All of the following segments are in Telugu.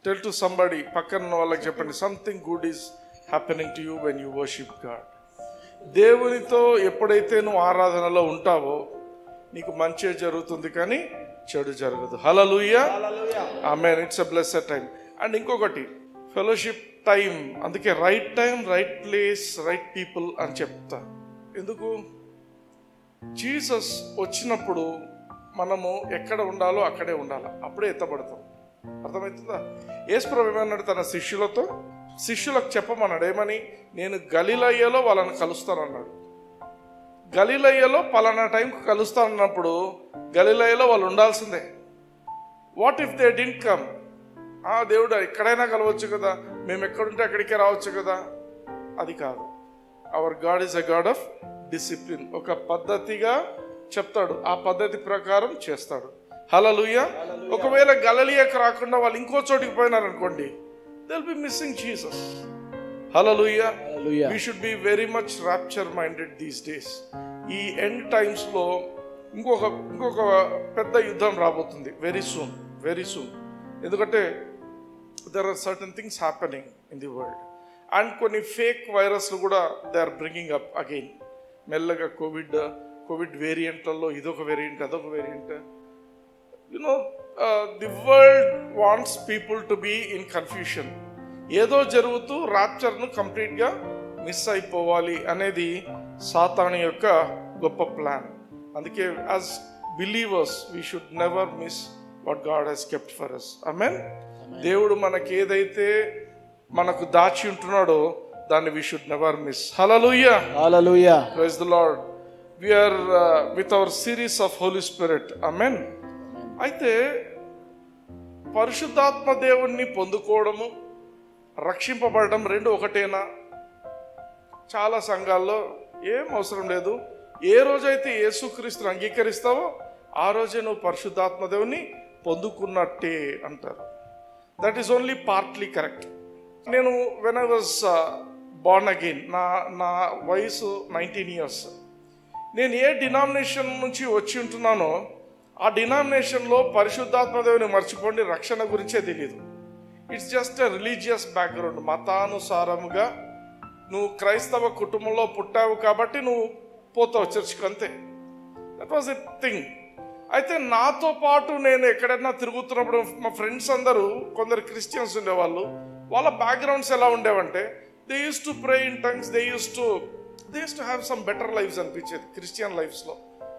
టెల్ టు సంబడి పక్కన ఉన్న వాళ్ళకి చెప్పండి something good is happening to you when you worship God దేవునితో ఎప్పుడైతే నువ్వు ఆరాధనలో ఉంటావో నీకు మంచి జరుగుతుంది కానీ చెడు జరగదు హలలుయ ఆమె it's a blessed time and ఇంకొకటి ఫెలోషిప్ టైం అందుకే right time right place right people అని చెప్తా ఎందుకు జీసస్ వచ్చినప్పుడు మనము ఎక్కడ ఉండాలో అక్కడే ఉండాలి అప్పుడే ఎత్తబడతాం అర్థమవుతుందా యేసుప్రభు ఏమన్నాడు తన శిష్యులతో శిష్యులకు చెప్పమన్నాడు ఏమని నేను గలిలయ్యలో వాళ్ళని కలుస్తానన్నాడు గలిలయ్యలో పలానా టైంకి కలుస్తానన్నప్పుడు గలిలయ్యలో వాళ్ళు ఉండాల్సిందే what if they didn't come ఆ దేవుడు ఎక్కడైనా కలవచ్చు కదా మేము ఎక్కడుంటే అక్కడికే రావచ్చు కదా అది కాదు our God is a God of discipline ఒక పద్ధతిగా చెప్తాడు ఆ పద్ధతి ప్రకారం చేస్తాడు హలలుయ ఒకవేళ గలలియకు రాకుండా వాళ్ళు ఇంకో చోటికి పోయినారనుకోండి they'll be missing Jesus hallelujah Hallelujah. We should be very much rapture minded these days ఈ ఎండ్ టైమ్స్లో ఇంకొక ఇంకొక పెద్ద యుద్ధం రాబోతుంది వెరీ సూన్ వెరీ సూన్ ఎందుకంటే there are certain things happening in the world and కొన్ని ఫేక్ వైరస్లు కూడా they are bringing up again మెల్లగా కోవిడ్ కోవిడ్ వేరియంట్లలో ఇదొక వేరియంట్ అదొక variant you know the world wants people to be in confusion ఏదో జరుగుతూ రాప్చర్ను కంప్లీట్గా మిస్ అయిపోవాలి అనేది సాతాను యొక్క గొప్ప ప్లాన్ అందుకే as believers we should never miss what God he's kept for us mean దేవుడు మనకి ఏదైతే మనకు దాచి ఉంటున్నాడో దాన్ని we should never miss hallelujah Hallelujah. Praise the Lord we are with our series of Holy Spirit amen అయితే పరిశుద్ధాత్మ దేవుణ్ణి పొందుకోవడము రక్షింపబడడం రెండు ఒకటేనా చాలా సంఘాల్లో ఏం అవసరం లేదు ఏ రోజైతే యేసుక్రీస్తుని అంగీకరిస్తావో ఆ రోజే నువ్వు పరిశుద్ధాత్మ దేవుని పొందుకున్నట్టే అంటారు that is only partly correct నేను when I was born again నా నా వయసు నైన్టీన్ ఇయర్స్ నేను ఏ డినామినేషన్ నుంచి వచ్చి ఉంటున్నానో ఆ డినామినేషన్లో పరిశుద్ధాత్మ దేవుని మర్చిపోండి రక్షణ గురించే తెలియదు it's just a religious background మతానుసారముగా నువ్వు క్రైస్తవ కుటుంబంలో పుట్టావు కాబట్టి నువ్వు పోతావు చర్చ్కి అంతే దట్ వాజ్ ఎ థింగ్ అయితే నాతో పాటు నేను ఎక్కడైనా తిరుగుతున్నప్పుడు మా ఫ్రెండ్స్ అందరూ కొందరు క్రిస్టియన్స్ ఉండేవాళ్ళు వాళ్ళ బ్యాక్గ్రౌండ్స్ ఎలా ఉండేవంటే they used to pray in tongues they used to they used to have some better lifes అనిపించేది క్రిస్టియన్ లైఫ్స్లో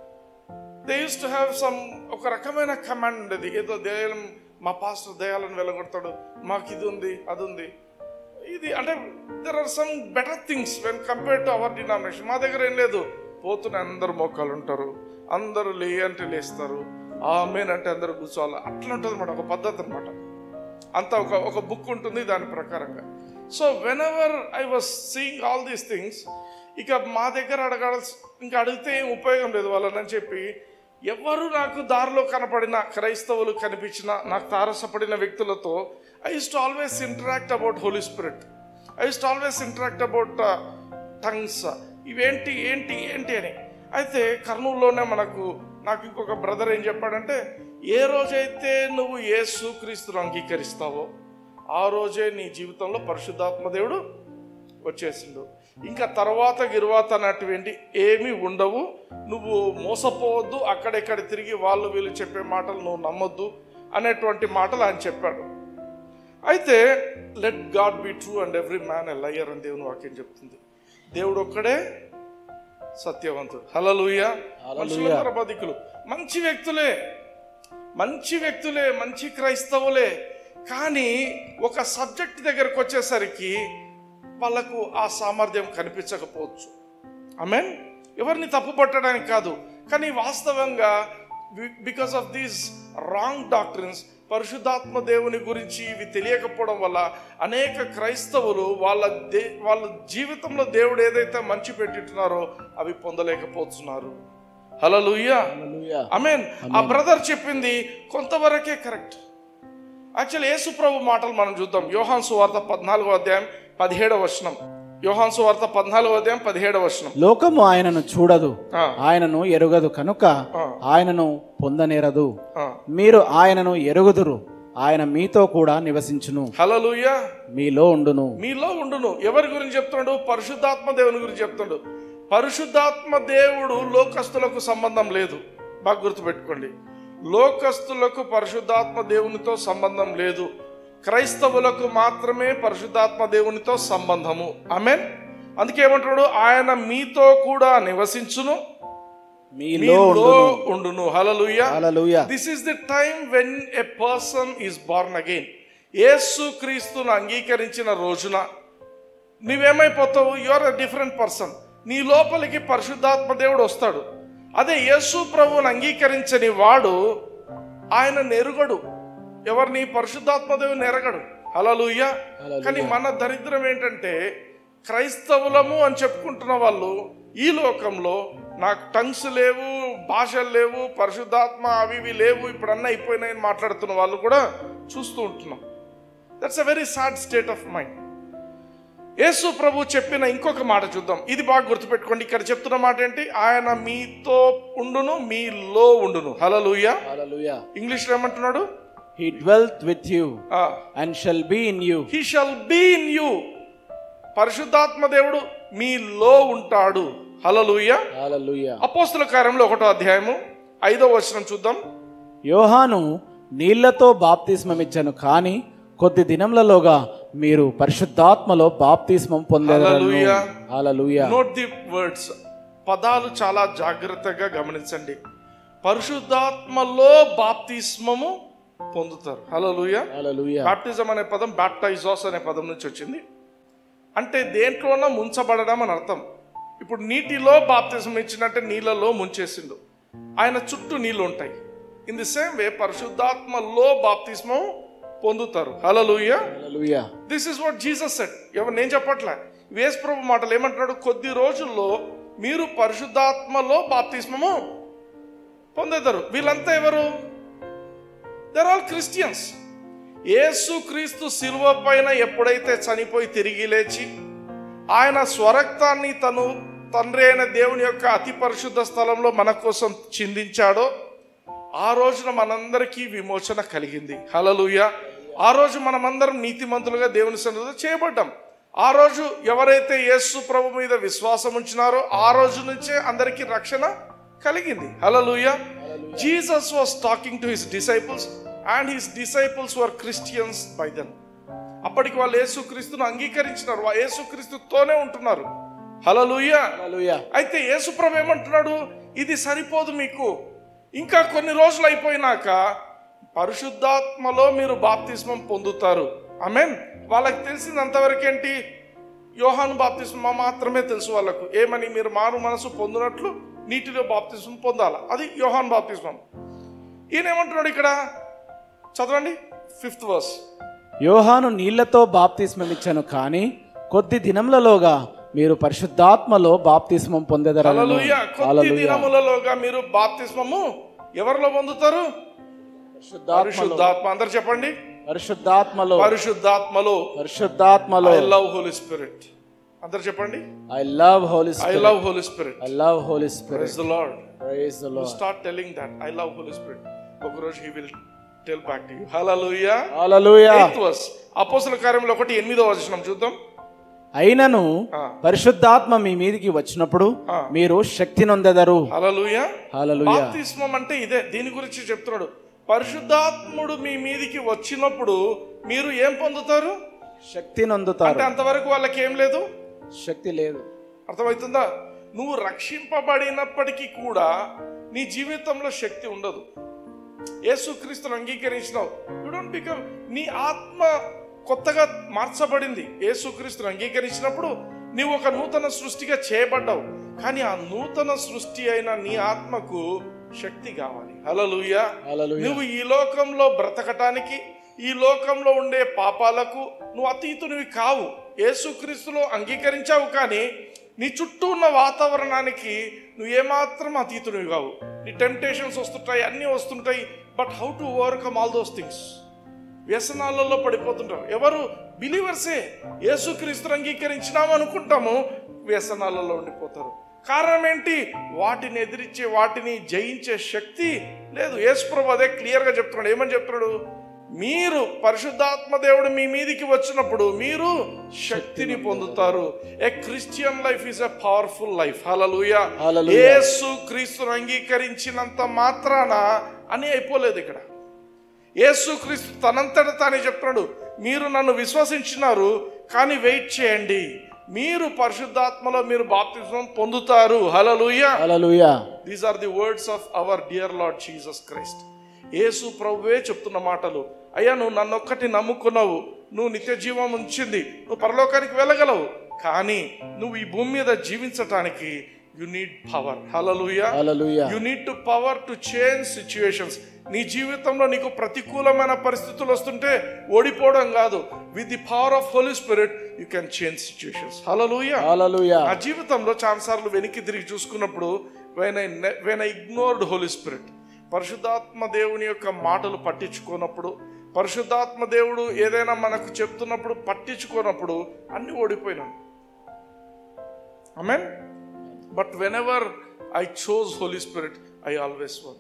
they used to have some ఒక రకమైన కమాండ్ ఉండేది ఏదో దయాలం మా పాస్టర్ దయాలను వెళ్ళగొడతాడు మాకు ఇది ఉంది అది ఉంది ఇది అంటే there are some better things when compare to our denomination మా దగ్గర ఏం లేదు పోతున్న అందరు మోకాలు ఉంటారు అందరూ లే అంటే లేస్తారు ఆమెన్ అంటే అందరూ కూర్చోవాలి అట్లా ఉంటుంది అనమాట ఒక పద్ధతి అనమాట అంత ఒక ఒక బుక్ ఉంటుంది దాని ప్రకారంగా so whenever I was seeing all these things ఇక మా దగ్గర అడగాల్సి ఇంకా అడిగితే ఏం ఉపయోగం లేదు వాళ్ళని చెప్పి ఎవరు నాకు దారిలో కనపడిన క్రైస్తవులు కనిపించిన నాకు తారసపడిన వ్యక్తులతో I used to always interact about Holy Spirit I used to always interact about tongues ఇవేంటి ఏంటి ఏంటి అని అయితే కర్నూలులోనే మనకు నాకు ఇంకొక బ్రదర్ ఏం చెప్పాడంటే ఏ రోజైతే నువ్వు యేసు క్రీస్తును అంగీకరిస్తావో ఆ రోజే నీ జీవితంలో పరిశుద్ధాత్మ దేవుడు వచ్చేసిండు ఇంకా తర్వాత గిరువాత అన్నటువంటి ఏమీ ఉండవు నువ్వు మోసపోవద్దు అక్కడెక్కడ తిరిగి వాళ్ళు వీళ్ళు చెప్పే మాటలు నువ్వు నమ్మొద్దు అనేటువంటి మాటలు ఆయన చెప్పాడు అయితే let God be true and every man a liar అని దేవుని వాక్యం చెప్తుంది దేవుడు ఒక్కడే సత్యవంతుడు హలలుయ మనుషులందరూ బదికులు మంచి వ్యక్తులే మంచి వ్యక్తులే మంచి క్రైస్తవులే కానీ ఒక సబ్జెక్ట్ దగ్గరకు వచ్చేసరికి వాళ్ళకు ఆ సామర్థ్యం కనిపించకపోవచ్చు మీన్ ఎవరిని తప్పు పట్టడానికి కాదు కానీ వాస్తవంగా because of these wrong doctrines పరిశుద్ధాత్మ దేవుని గురించి ఇవి తెలియకపోవడం వల్ల అనేక క్రైస్తవులు వాళ్ళ దే వాళ్ళ జీవితంలో దేవుడు ఏదైతే మంచి పెట్టింటున్నారో అవి పొందలేకపోతున్నారు హలో Hallelujah. మీన్ ఆ బ్రదర్ చెప్పింది కొంతవరకే కరెక్ట్ యాక్చువల్ యేసు ప్రభు మాటలు మనం చూద్దాం యోహాన్ సువార్త పద్నాలుగో అధ్యాయం పదిహేడవ వచనం యోహాన్ సువార్త పద్నాలుగో అధ్యాయం పదిహేడవ వచనం లోకము ఆయనను చూడదు ఆ. ఆయనను ఎరుగదు కనుక ఆ. ఆయనను పొందనేరదు ఆ, మీరు ఆయనను ఎరుగుదురు ఆయన మీతో కూడా నివసించును హలలుయ మీలో ఉండును మీలో ఉండును ఎవరి గురించి చెప్తున్నాడు పరిశుద్ధాత్మ దేవుని గురించి చెప్తున్నాడు పరిశుద్ధాత్మ దేవుడు లోకస్తులకు సంబంధం లేదు బాగా గుర్తుపెట్టుకోండి లోకస్తులకు పరిశుద్ధాత్మ దేవునితో సంబంధం లేదు క్రైస్తవులకు మాత్రమే పరిశుద్ధాత్మ దేవునితో సంబంధము ఆమెన్ అందుకే ఏమంటున్నాడు ఆయన మీతో కూడా నివసించును మీలో మీలో ఉండును ఉండును hallelujah hallelujah this is the time when a person is born again యేసు క్రీస్తును అంగీకరించిన రోజున నీవేమైపోతావు you are a different person నీ లోపలికి పరిశుద్ధాత్మ దేవుడు వస్తాడు అదే యేసు ప్రభువుని అంగీకరించని వాడు ఆయన నెరుగడు ఎవరిని పరిశుద్ధాత్మ దేవుని ఎరగడు హలలుయ్య కానీ మన దరిద్రం ఏంటంటే క్రైస్తవులము అని చెప్పుకుంటున్న వాళ్ళు ఈ లోకంలో నాకు టంగ్స్ లేవు భాషలు లేవు పరిశుద్ధాత్మ అవి ఇవి లేవు ఇప్పుడు అన్నీ అయిపోయినాయని మాట్లాడుతున్న వాళ్ళు కూడా చూస్తూ ఉంటున్నాం that's a very sad state of mind యేసు ప్రభు చెప్పిన ఇంకొక మాట చూద్దాం ఇది బాగా గుర్తుపెట్టుకోండి ఇక్కడ చెప్తున్న మాట ఏంటి ఆయన మీతో ఉండును మీలో ఉండును హలలుయ హల్లెలూయా ఇంగ్లీష్లో ఏమంటున్నాడు he dwelt with you and shall be in you he shall be in you పరిశుద్ధాత్మ దేవుడు మీలో ఉంటాడు హలలుయ హల్లెలూయా అపోస్తుల కార్యంలో ఒకటో అధ్యాయము ఐదో వచనం చూద్దాం యోహాను నీళ్లతో బాప్తిస్మమిచ్చను కానీ కొద్ది దినములలోగా మీరు పరిశుద్ధాత్మలో బాప్తిస్మం పొందారు hallelujah. Hallelujah note the words పదాలు చాలా జాగ్రత్తగా గమనించండి పరిశుద్ధాత్మలో బాప్తిస్మము పొందుతారు హలోలుయ హల్లెలూయా బాప్టిజం అనే పదం బాప్టైజోస్ అనే పదం నుంచి వచ్చింది అంటే దేంట్లోనో ముంచబడడం అని అర్థం ఇప్పుడు నీటిలో బాప్తిజం ఇచ్చినట్టే నీళ్ళలో ముంచేసిండు ఆయన చుట్టూ నీళ్ళు ఉంటాయి ఇన్ ది సేమ్ వే పరిశుద్ధాత్మలో బాప్తిస్మం పొందుతారు hallelujah hallelujah this is what Jesus said ఎవరు నేను చెప్పట్లే వేస్ ప్రభు మాటలు ఏమంటున్నాడు కొద్ది రోజుల్లో మీరు పరిశుద్ధాత్మలో బాప్తిస్మము పొందేదారు వీళ్ళంతా ఎవరు దర్ ఆల్ క్రిస్టియన్స్ యేసు క్రీస్తు శిలువ పైన ఎప్పుడైతే చనిపోయి తిరిగి లేచి ఆయన స్వరక్తాన్ని తను తండ్రి అయిన దేవుని యొక్క అతి పరిశుద్ధ స్థలంలో మన కోసం చిందించాడో ఆ రోజున మనందరికీ విమోచన కలిగింది హలలుయ ఆ రోజు మనమందరం నీతిమంతులుగా దేవుని సన్నిధిలో చేయబడ్డాం ఆ రోజు ఎవరైతే యేసు ప్రభు మీద విశ్వాసం ఉంచినారో ఆ రోజు నుంచే అందరికీ రక్షణ కలిగింది hallelujah Jesus was talking to his disciples and his disciples were Christians by then అప్పటికి వాళ్ళు యేసుక్రీస్తును అంగీకరించినారు వా- యేసుక్రీస్తుతోనే ఉంటున్నారు హలలుయ హల్లెలూయా అయితే యేసుప్రభు ఏమంటున్నాడు ఇది సరిపోదు మీకు ఇంకా కొన్ని రోజులు అయిపోయినాక పరిశుద్ధాత్మలో మీరు బాప్తిస్మం పొందుతారు ఆమెన్ వాళ్ళకి తెలిసింది అంతవరకు ఏంటి యోహాను బాప్తిస్మ మాత్రమే తెలుసు వాళ్ళకు ఏమని మీరు మారు మనసు పొందినట్లు నీటిలో బాప్తిస్మం పొందాల అది యోహాన్ బాప్తిస్మం ఈయన ఏమంటున్నాడు ఇక్కడ చదవండి ఫిఫ్త్ వర్స్ యోహాను నీళ్లతో బాప్తిస్మమిచ్చను కానీ కొద్ది దినములలోగా మీరు పరిశుద్ధాత్మలో బాప్తిస్మం పొందెదరను హల్లెలూయ కొద్ది దినములలోగా మీరు బాప్తిస్మము ఎవరిలో పొందుతారు పరిశుద్ధాత్మ అందరు చెప్పండి పరిశుద్ధాత్మలో పరిశుద్ధాత్మలో పరిశుద్ధాత్మలో ఐ లవ్ హోలీ స్పిరిట్ అందరు చెప్పండి I love Holy I love Holy Spirit I love Holy Spirit praise the Lord praise the Lord start telling that I love Holy Spirit ఒకరోజు he will tell back to you hallelujah hallelujah eighth verse అపోస్తల కార్యంలో ఒకటి ఎనిమిదో వచనం చూద్దాం అయినను ఆ. పరిశుద్ధాత్మ మీ మీదికి వచ్చినప్పుడు ఆ. మీరు శక్తి నొందెదరు హల్లెలూయా హల్లెలూయా బాప్తిస్మం అంటే ఇదే దీని గురించి చెప్తున్నాడు పరిశుద్ధాత్ముడు మీ మీదికి వచ్చినప్పుడు మీరు ఏం పొందుతారు శక్తి నొందుతారు అంటే అంతవరకు వాళ్ళకి ఏం లేదు శక్తి లేదు అర్థమవుతుందా నువ్వు రక్షింపబడినప్పటికీ కూడా నీ జీవితంలో శక్తి ఉండదు యేసుక్రీస్తును అంగీకరించినావు యు డోంట్ బికమ్ నీ ఆత్మ కొత్తగా మార్చబడింది యేసుక్రీస్తును అంగీకరించినప్పుడు నీవు ఒక నూతన సృష్టిగా చేయబడ్డావు కానీ ఆ నూతన సృష్టి అయిన నీ ఆత్మకు శక్తి కావాలి హల్లెలూయా హల్లెలూయా నువ్వు ఈ లోకంలో బ్రతకటానికి ఈ లోకంలో ఉండే పాపాలకు నువ్వు అతీతునివి కావు యేసుక్రీస్తులో అంగీకరించావు కానీ నీ చుట్టూ ఉన్న వాతావరణానికి నువ్వు ఏమాత్రం అతీతునివి కావు నీ టెంప్టేషన్స్ వస్తుంటాయి అన్నీ వస్తుంటాయి but how to overcome all those things వ్యసనాలలో పడిపోతుంటారు ఎవరు బిలీవర్సే యేసుక్రీస్తుని అంగీకరించినాము అనుకుంటాము వ్యసనాలలో ఉండిపోతారు కారణం ఏంటి వాటిని ఎదిరించే వాటిని జయించే శక్తి లేదు యేసుప్రభు అదే క్లియర్గా చెప్తున్నాడు ఏమని చెప్తున్నాడు మీరు పరిశుద్ధాత్మ దేవుడు మీ మీదికి వచ్చినప్పుడు మీరు శక్తిని పొందుతారు a Christian life is a powerful life hallelujah Hallelujah. యేసు క్రీస్తును అంగీకరించినంత మాత్రాన అని అయిపోలేదు ఇక్కడ యేసు క్రీస్తు తనంతట తానే చెప్తున్నాడు మీరు నన్ను విశ్వసించినారు కానీ వెయిట్ చేయండి మీరు పరిశుద్ధాత్మలో మీరు బాప్తిజం పొందుతారు హలలుయ Hallelujah. These are the words of our dear lord Jesus Christ యేసు ప్రభువే చెప్తున్న మాటలు అయ్యా నువ్వు నన్నొక్కటి నమ్ముకున్నావు నువ్వు నిత్య జీవం ఉంచింది నువ్వు పరలోకానికి వెళ్ళగలవు కానీ నువ్వు ఈ భూమి మీద జీవించటానికి you need power hallelujah Hallelujah. You need to power to change situations నీ జీవితంలో నీకు ప్రతికూలమైన పరిస్థితులు వస్తుంటే ఓడిపోవడం కాదు with the power of Holy Spirit you can change situations hallelujah Hallelujah. నా జీవితంలో చాలాసార్లు వెనక్కి తిరిగి చూసుకున్నప్పుడు when I when I ignored Holy Spirit పరిశుద్ధాత్మ దేవుని యొక్క మాటలు పట్టించుకోనప్పుడు పరిశుద్ధాత్మ దేవుడు ఏదైనా మనకు చెప్తున్నప్పుడు పట్టించుకోనప్పుడు అన్ని ఓడిపోయినాను amen but whenever I chose Holy Spirit I always won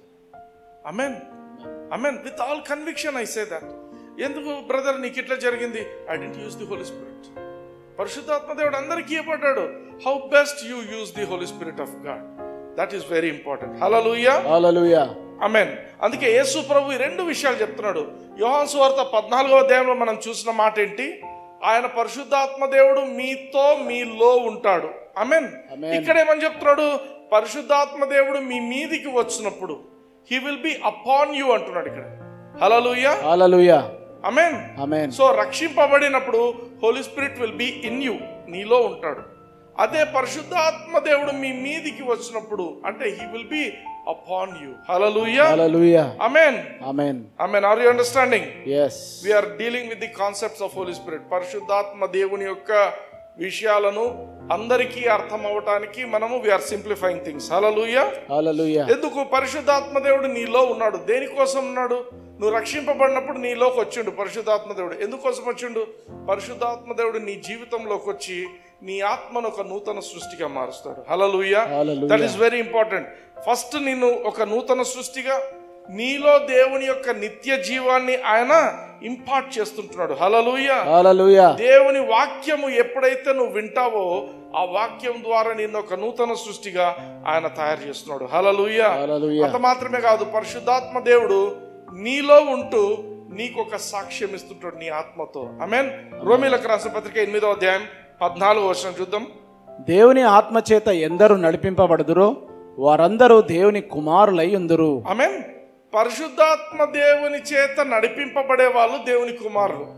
amen amen with all conviction I say that ఎందుకు బ్రదర్ నీకు ఇట్లా జరిగింది I didn't use the Holy Spirit పరిశుద్ధాత్మ దేవుడు అందరికీ ఇవ్వబడ్డాడు how best you use the Holy Spirit of God that is very important hallelujah Hallelujah. Amen అందుకే యేసు ప్రభు ఈ రెండు విషయాలు చెప్తున్నాడు యోహాన్ సువార్త పద్నాలుగో అధ్యాయంలో మనం చూసిన మాట ఏంటి ఆయన పరిశుద్ధాత్మ దేవుడు మీతో మీలో ఉంటాడు అమెన్ Amen. ఇక్కడ ఏమని చెప్తున్నాడు పరిశుద్ధాత్మ దేవుడు మీ మీదికి వచ్చినప్పుడు he will be upon you అంటున్నాడు ఇక్కడ హలలుయా Hallelujah. Amen Amen. So రక్షింపబడినప్పుడు Holi spirit will be in you నీలో ఉంటాడు అదే పరిశుద్ధాత్మ దేవుడు మీ మీదికి వచ్చినప్పుడు అంటే he will be upon you hallelujah Hallelujah. Amen Amen. Amen are you understanding Yes. We are dealing with the concepts of Holy Spirit పరిశుద్ధాత్మ దేవుని యొక్క విషయాలను అందరికీ అర్థం అవటానికి మనము వీఆర్ సింప్లిఫైయింగ్ థింగ్స్ హలలుయా Hallelujah. ఎందుకు పరిశుద్ధాత్మ దేవుడు నీలో ఉన్నాడు దేనికోసం ఉన్నాడు నువ్వు రక్షింపబడినప్పుడు నీలోకి వచ్చిండు పరిశుద్ధాత్మ దేవుడు ఎందుకోసం వచ్చిండు పరిశుద్ధాత్మ దేవుడు నీ జీవితంలోకి వచ్చి నీ ఆత్మను ఒక నూతన సృష్టిగా మారుస్తాడు హలలుయా Hallelujah. That is very important first నిన్ను ఒక నూతన సృష్టిగా నీలో దేవుని యొక్క నిత్య జీవాన్ని ఆయన ఇంపార్ట్ చేస్తుంటున్నాడు హలలుయా Hallelujah. దేవుని వాక్యము ఎప్పుడైతే నువ్వు వింటావో ఆ వాక్యం ద్వారా నిన్ను ఒక నూతన సృష్టిగా ఆయన తయారు చేస్తున్నాడు హలలుయా Hallelujah. అంత మాత్రమే కాదు పరిశుద్ధాత్మ దేవుడు నీలో ఉంటూ నీకు ఒక సాక్ష్యం ఇస్తుంటాడు నీ ఆత్మతో ఆమెన్ రోమిలకు రాసిన పత్రిక ఎనిమిదో అధ్యాయం పద్నాలుగో వర్షం చూద్దాం దేవుని ఆత్మ చేత ఎందరు నడిపింపబడుదురో వారందరూ దేవుని కుమారులై ఉందురు ఆమెన్ పరిశుద్ధాత్మ దేవుని చేత నడిపింపబడే వాళ్ళు దేవుని కుమారులు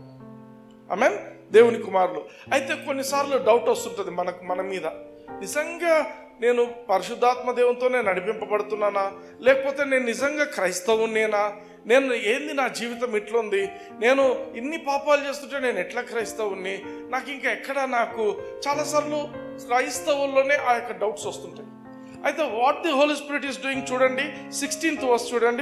ఆమెన్ దేవుని కుమారులు అయితే కొన్నిసార్లు డౌట్ వస్తుంటుంది మనకు మన మీద నిజంగా నేను పరిశుద్ధాత్మ దేవునితోనే నడిపింపబడుతున్నానా లేకపోతే నేను నిజంగా క్రైస్తవునేనా నేను ఏంది నా జీవితం ఇట్లుంది నేను ఇన్ని పాపాలు చేస్తుంటే నేను ఎట్లా క్రైస్తవుని నాకు ఇంకా ఎక్కడ నాకు చాలాసార్లు క్రైస్తవుల్లోనే ఆ యొక్క డౌట్స్ వస్తుంటాయి అయితే what the Holy Spirit is doing చూడండి సిక్స్టీన్త్ వర్స్ చూడండి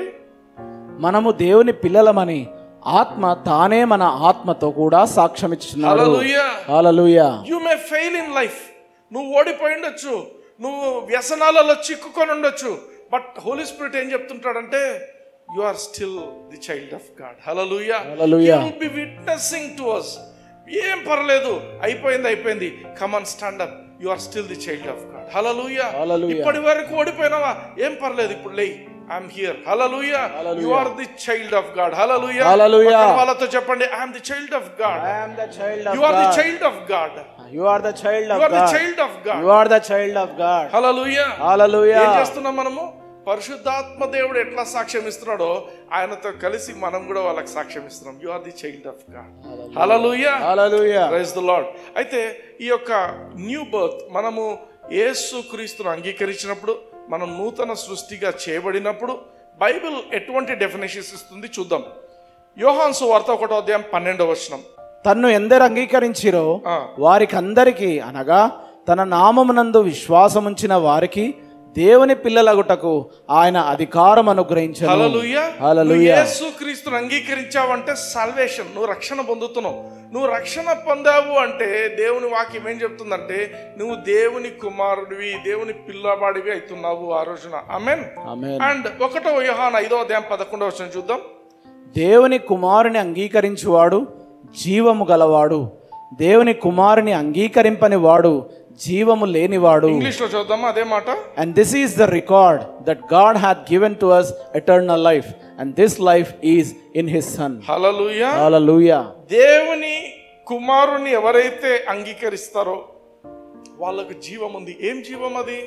మనము దేవుని పిల్లలమని ఆత్మ తానే మన ఆత్మతో కూడా సాక్ష్యమిచ్చుచున్నాడు Hallelujah. Hallelujah. You may fail in life నువ్వు ఓడిపోయి ఉండొచ్చు నువ్వు వ్యసనాలలో చిక్కుకొని ఉండొచ్చు బట్ హోలీ స్పిరిట్ ఏం చెప్తుంటాడంటే you are still the child of God hallelujah Hallelujah. Be witnessing to us ఏం పర్లేదు అయిపోయింది అయిపోయింది come on stand up you are still the child of God hallelujah Hallelujah. ఇప్పటి వరకు ఓడిపోయినావా ఏం పర్లేదు ఇప్పుడు లే I'm here hallelujah you are the child of God hallelujah Hallelujah. వాళ్ళతో చెప్పండి I'm the child of God I am the child of you are the God. Child of God You are the child you of are the God. Child of God You are the child of God. Hallelujah ఏం Hallelujah. చేస్తున్నాం మనము పరిశుద్ధాత్మ దేవుడు ఎట్లా సాక్ష్యం ఇస్తున్నాడో ఆయనతో కలిసి మనం కూడా వాళ్ళకి సాక్ష్యం ఇస్తున్నాం you are the child of God hallelujah Hallelujah. Praise the Lord అయితే ఈ యొక్క న్యూ బర్త్ మనము యేసు క్రీస్తును అంగీకరించినప్పుడు మనం నూతన సృష్టిగా చేయబడినప్పుడు బైబిల్ ఎటువంటి డెఫినేషన్స్ ఇస్తుంది చూద్దాం యోహాన్ సువార్త ఒకటో అధ్యాయం పన్నెండవ వచనం తన్ను ఎందరు అంగీకరించిరో ఆ. వారికి అందరికీ అనగా తన నామమునందు విశ్వాసముంచిన వారికి దేవుని పిల్లలగుటకు ఆయన అధికారం అనుగ్రహించను హల్లెలూయా నువ్వు హల్లెలూయా యేసు క్రీస్తును అంగీకరించావంటే సాల్వేషన్ నువ్వు రక్షణ పొందుతున్నావు నువ్వు రక్షణ పొందావు అంటే దేవుని వాక్యం ఏం చెప్తుందంటే నువ్వు దేవుని కుమారుడివి దేవుని పిల్లవాడివి అవుతున్నావు ఆ రోజున ఆమెన్ ఆమేన్ అండ్ ఒకటో యోహాన్ ఐదో అధ్యాయం పదకొండవ వచనం చూద్దాం దేవుని కుమారుని అంగీకరించువాడు జీవము గలవాడు దేవుని కుమారుని అంగీకరింపని వాడు జీవము లేనివాడు ఇంగ్లీష్ లో చూద్దామా అదే మాట And this is the record that God hath given to us eternal life, and this life is in His Son. Hallelujah Hallelujah. దేవుని కుమారుని ఎవరైతే అంగీకరిస్తారో వాళ్ళకు జీవం ఉంది ఏం జీవం అది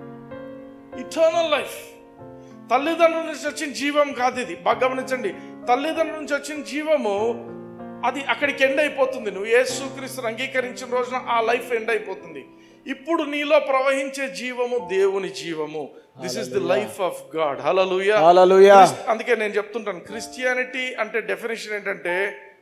ఇటర్నల్ లైఫ్ తల్లిదండ్రుల నుంచి వచ్చిన జీవం కాదు ఇది బాగా గమనించండి తల్లిదండ్రుల నుంచి వచ్చిన జీవము అది అక్కడికి ఎండ్ అయిపోతుంది నువ్వు యేసుక్రీస్తుని అంగీకరించిన రోజున ఆ లైఫ్ ఎండ్ అయిపోతుంది ఇప్పుడు నీలో ప్రవహించే జీవము దేవుని జీవము this is the life of God hallelujah Hallelujah. అందుకే నేను చెప్తుంటాను క్రిస్టియానిటీ అంటే డెఫినేషన్ ఏంటంటే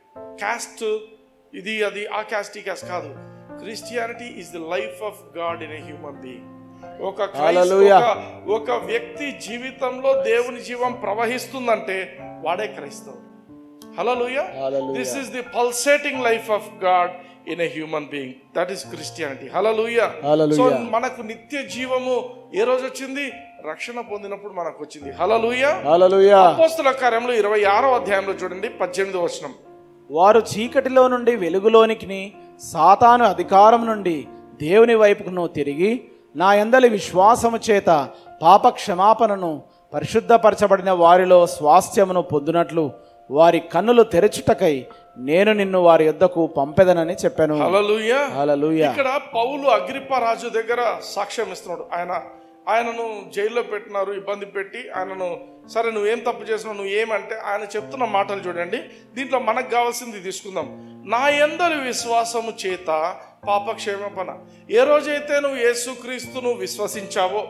కాస్ట్ ఇది అది ఆ క్యాస్ట్ ఈ క్యాస్ట్ కాదు Christianity is the life of God in a human being ఒక క్రైస్త- Hallelujah. ఒక- ఒక వ్యక్తి జీవితంలో దేవుని జీవం ప్రవహిస్తుందంటే వాడే క్రైస్తవుడు hallelujah Hallelujah. This is the pulsating life of God in a human being that is Christianity hallelujah Hallelujah. So మనకు నిత్య జీవము ఏ రోజు వచ్చింది రక్షణ పొందినప్పుడు మనకు వచ్చింది హలోలుయా Hallelujah. అపోస్తుల కార్యంలో ఇరవై ఆరో అధ్యాయంలో చూడండి పద్దెనిమిది వచనం వారు చీకటిలో నుండి వెలుగులోనికి సాతాను అధికారం నుండి దేవుని వైపుకును తిరిగి నా ఎందలి విశ్వాసము చేత పాప క్షమాపణను పరిశుద్ధపరచబడిన వారిలో స్వాస్థ్యమును పొందినట్లు వారి కన్నులు తెరచుటకై నేను నిన్ను వారి యొద్దకు పంపెదనని చెప్పాను హల్లెలూయా హల్లెలూయా ఇక్కడ పౌలు అగ్రిప్ప రాజు దగ్గర సాక్ష్యం ఇస్తున్నాడు ఆయన ఆయనను జైల్లో పెట్టినారు ఇబ్బంది పెట్టి ఆయనను సరే నువ్వేం తప్పు చేసినావు నువ్వు ఏమంటే ఆయన చెప్తున్న మాటలు చూడండి దీంట్లో మనకు కావాల్సింది తీసుకుందాం నా ఎందరి విశ్వాసము చేత పాపక్షేమపన ఏ రోజైతే నువ్వు యేసుక్రీస్తును విశ్వసించావో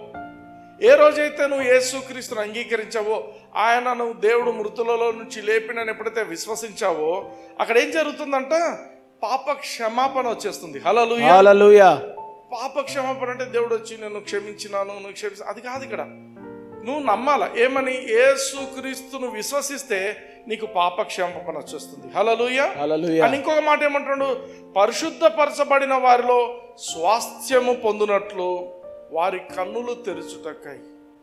ఏ రోజైతే నువ్వు యేసుక్రీస్తును అంగీకరించావో ఆయనను దేవుడు మృతులలో నుంచి లేపినని ఎప్పుడైతే విశ్వసించావో అక్కడ ఏం జరుగుతుందంట పాప క్షమాపణ వచ్చేస్తుంది హలో హల్లెలూయా పాప క్షమాపణ అంటే దేవుడు వచ్చి నేను క్షమించినాను నువ్వు క్షమించ అది కాదు ఇక్కడ నువ్వు నమ్మాల ఏమని యేసుక్రీస్తును విశ్వసిస్తే నీకు పాప క్షమాపణ వచ్చేస్తుంది హలలుయ హల్లెలూయా అని ఇంకొక మాట ఏమంటాడు పరిశుద్ధపరచబడిన వారిలో స్వాస్థ్యము పొందినట్లు వారి కన్నులు తెరుచుటకై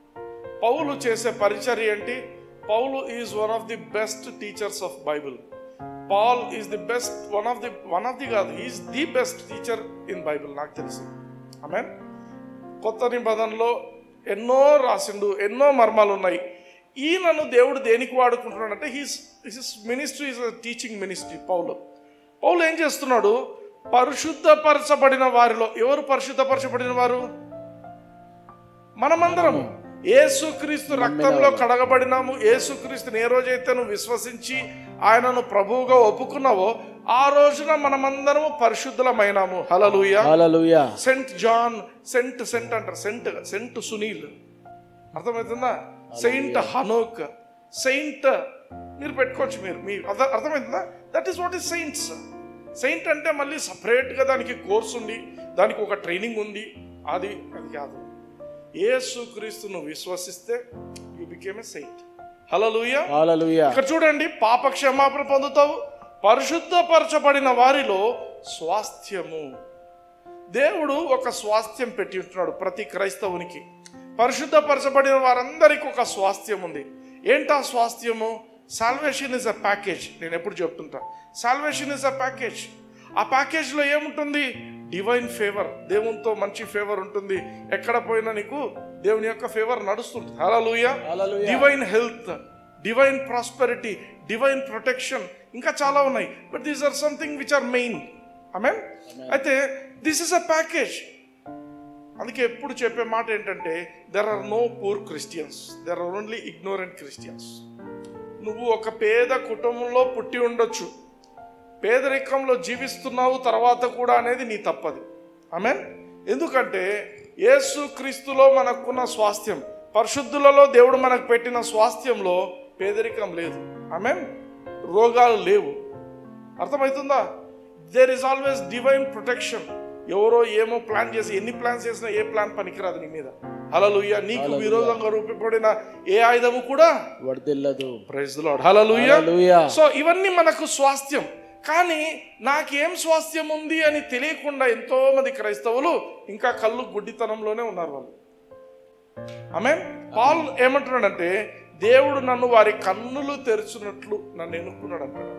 పౌలు చేసే పరిచర్య ఏంటి పౌలు is one of the best teachers of Bible Paul is the best one of the one of the కాదు is the best teacher in Bible నాకు తెలిసి ఆమె కొత్త నిబంధనలో ఎన్నో రాసిండు ఎన్నో మర్మాలు ఉన్నాయి ఈయనను దేవుడు దేనికి వాడుకుంటున్నాడంటే he's his ministry is teaching ministry పౌలు పౌలు ఏం చేస్తున్నాడు పరిశుద్ధపరచబడిన వారిలో ఎవరు పరిశుద్ధపరచబడిన వారు మనమందరము ఏసుక్రీస్తు రక్తంలో కడగబడినాము ఏసుక్రీస్తుని ఏ రోజైతే నువ్వు విశ్వసించి ఆయనను ప్రభువుగా ఒప్పుకున్నావో ఆ రోజున మనమందరము పరిశుద్ధులమైనాము hallelujah hallelujah saint John saint saint అంటారు సెంట్ సెంట్ సునీల్ అర్థమవుతుందా సెయింట్ హనోక్ సెయింట్ మీరు పెట్టుకోవచ్చు మీరు మీ అర్థ- అర్థమవుతుందా that is what is saints saint అంటే మళ్ళీ సపరేట్గా దానికి కోర్స్ ఉంది దానికి ఒక ట్రైనింగ్ ఉంది అది అది కాదు యేసుక్రీస్తును విశ్వసిస్తే you became a saint hallelujah hallelujah ఇక్కడ చూడండి పాప క్షమాపణ పొందుతావు పరిశుద్ధపరచబడిన వారిలో స్వాస్థ్యము దేవుడు ఒక స్వాస్థ్యం పెట్టి ఉంటున్నాడు ప్రతి క్రైస్తవునికి పరిశుద్ధపరచబడిన వారందరికీ ఒక స్వాస్థ్యం ఉంది ఏంటా స్వాస్థ్యము సాల్వేషన్ ఇస్ అ ప్యాకేజ్ నేను ఎప్పుడు చెప్తుంటా సాల్వేషన్ ఇస్ అ ప్యాకేజ్ ఆ ప్యాకేజ్లో ఏముంటుంది డివైన్ ఫేవర్ దేవునితో మంచి ఫేవర్ ఉంటుంది ఎక్కడ పోయినా నీకు దేవుని యొక్క ఫేవర్ నడుస్తుంటుంది hello Hallelujah. Divine health divine prosperity divine protection ఇంకా చాలా ఉన్నాయి but these are something which are main ఆమె అయితే దిస్ ఇస్ అ ప్యాకేజ్ అందుకే ఎప్పుడు చెప్పే మాట ఏంటంటే there are no poor Christians there are only ignorant Christians నువ్వు ఒక పేద కుటుంబంలో పుట్టి ఉండొచ్చు పేదరికంలో జీవిస్తున్నావు తర్వాత కూడా అనేది నీ తప్పది ఆమె ఎందుకంటే యేసు క్రీస్తులో మనకున్న స్వాస్థ్యం పరిశుద్ధులలో దేవుడు మనకు పెట్టిన స్వాస్థ్యంలో పేదరికం లేదు ఆమె రోగాలు లేవు అర్థమవుతుందా there is always divine protection ఎవరో ఏమో ప్లాన్ చేసి ఎన్ని ప్లాన్స్ చేసినా ఏ ప్లాన్ పనికిరాదు నీ మీద హలలుయ నీకు విరోధంగా రూపబడిన ఏ ఆయుధము కూడా వర్దిల్లదు praise Lord hallelujah hallelujah so ఇవన్నీ మనకు స్వాస్థ్యం కానీ నాకేం స్వాస్థ్యం ఉంది అని తెలియకుండా ఎంతో మంది క్రైస్తవులు ఇంకా కళ్ళు గుడ్డితనంలోనే ఉన్నారు వాళ్ళు ఆమె పాల్ ఏమంటున్నాడంటే దేవుడు నన్ను వారి కన్నులు తెరుచున్నట్లు నన్ను ఎన్నుకున్నాడు అంటాడు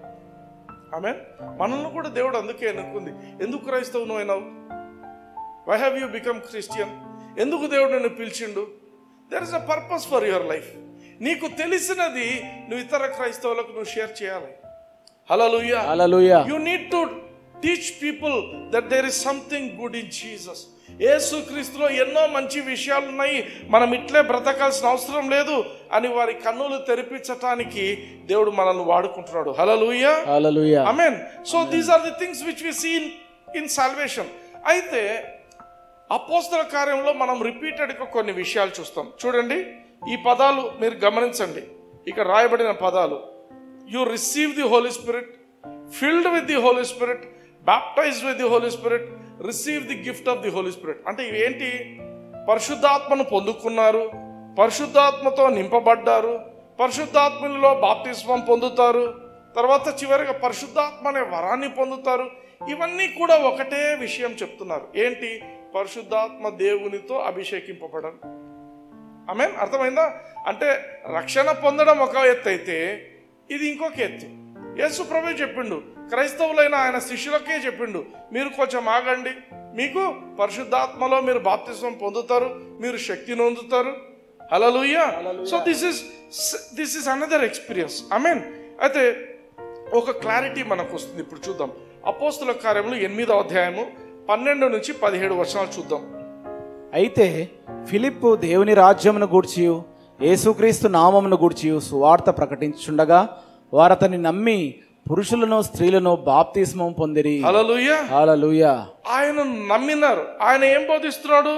ఆమె మనల్ని కూడా దేవుడు అందుకే ఎన్నుకుంది ఎందుకు క్రైస్తవు నువ్వు అయినావు why have you become Christian ఎందుకు దేవుడు నిన్ను పిలిచిండు there is a purpose for your life నీకు తెలిసినది నువ్వు ఇతర క్రైస్తవులకు నువ్వు షేర్ చేయాలి hallelujah hallelujah you need to teach people that there is something good in Jesus యేసుక్రీస్తులో ఎన్నో మంచి విషయాలు ఉన్నాయి మనం ఇట్లే బ్రతకాల్సిన అవసరం లేదు అని వారి కన్నులు తెరిపించటానికి దేవుడు మనల్ని వాడుకుంటున్నాడు hallelujah hallelujah amen so these are the things which we see in salvation అయితే అపోస్తల కార్యంలో మనం రిపీటెడ్గా కొన్ని విషయాలు చూస్తాం చూడండి ఈ పదాలు మీరు గమనించండి ఇక్కడ రాయబడిన పదాలు you receive the Holy Spirit filled with the Holy Spirit baptize with the Holy Spirit receive the gift of the Holy Spirit అంటే ఇవేంటి పరిశుద్ధాత్మను పొందుకున్నారు పరిశుద్ధాత్మతో నింపబడ్డారు పరిశుద్ధాత్మలో బాప్తిస్మం పొందుతారు తర్వాత చివరిగా పరిశుద్ధాత్మ అనే వరాన్ని పొందుతారు ఇవన్నీ కూడా ఒకటే విషయం చెప్తున్నారు ఏంటి పరిశుద్ధాత్మ దేవునితో అభిషేకింపబడం ఆమె అర్థమైందా అంటే రక్షణ పొందడం ఒక ఎత్తు అయితే ఇది ఇంకొక ఎత్తు యేసు ప్రభు చెప్పిండు క్రైస్తవులైన ఆయన శిష్యులకే చెప్పిండు మీరు కొంచెం ఆగండి మీకు పరిశుద్ధాత్మలో మీరు బాప్తిస్వం పొందుతారు మీరు శక్తి నొందుతారు hallelujah so this is this is another experience I mean అయితే ఒక క్లారిటీ మనకు వస్తుంది ఇప్పుడు చూద్దాం అపోస్తుల కార్యములు ఎనిమిదవ అధ్యాయము పన్నెండు నుంచి పదిహేడు వర్షాలు చూద్దాం అయితే ఫిలిప్పు దేవుని రాజ్యమును గూర్చి యేసుక్రీస్తు నామమును గూర్చి సువార్త ప్రకటించుండగా వారతని నమ్మి పురుషులను స్త్రీలను బాప్తిస్మం పొందిరి హలలుయ్యా హల్లెలూయా ఆయన నమ్మినారు ఆయన ఏం బోధిస్తున్నాడు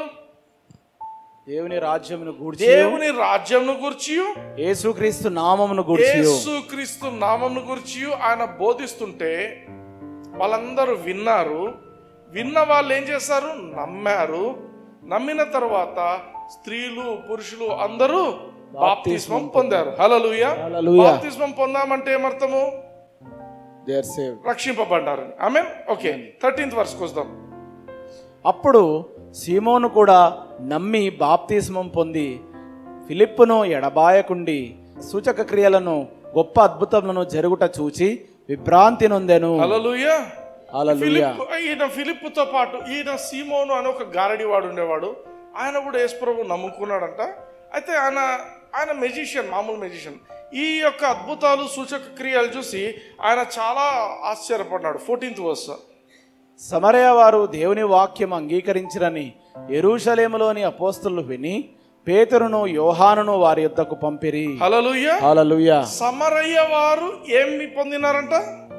దేవుని రాజ్యమును గూర్చి దేవుని రాజ్యంను గురించి యేసుక్రీస్తు నామమును గూర్చి యేసుక్రీస్తు నామంను గురించి ఆయన బోధిస్తుంటే వాళ్ళందరూ విన్నారు విన్న వాళ్ళు ఏం చేశారు నమ్మారు నమ్మిన తర్వాత స్త్రీలు పురుషులు అందరూ బాప్తిస్మం పొందారు హలలుయ హల్లెలూయా. బాప్తిస్మం పొందామంటే ఏమర్థము దే ఆర్ సేవ్డ్ రక్షింపబడ్డారు ఆమె ఓకే థర్టీన్త్ వర్స్కి వస్తాం అప్పుడు సీమోను కూడా నమ్మి బాప్తిస్మం పొంది ఫిలిప్పును ఎడబాయకుండి సూచక క్రియలను గొప్ప అద్భుతములను జరుగుట చూచి విభ్రాంతి నొందెను హలలుయ హల్లెలూయా ఫిలిప్ ఈయన ఫిలిప్తో పాటు ఈయన సీమోను అని ఒక గారడివాడు ఉండేవాడు ఆయన కూడా యేసుప్రభు నమ్ముకున్నాడంట అయితే ఆయన ఆయన మెజిషియన్ మామూలు మెజిషియన్ ఈ యొక్క అద్భుతాలు సూచక క్రియలు చూసి ఆయన చాలా ఆశ్చర్యపడ్డాడు ఫోర్టీన్త్ వర్స్ సమరయ వారు దేవుని వాక్యం అంగీకరించిరని ఎరూషలేములోని అపోస్తులు విని పేతురును యోహానును వారి యొద్దకు పంపిరి హలలుయ హల్లెలూయా సమరయ్య వారు ఏమి పొందినారంట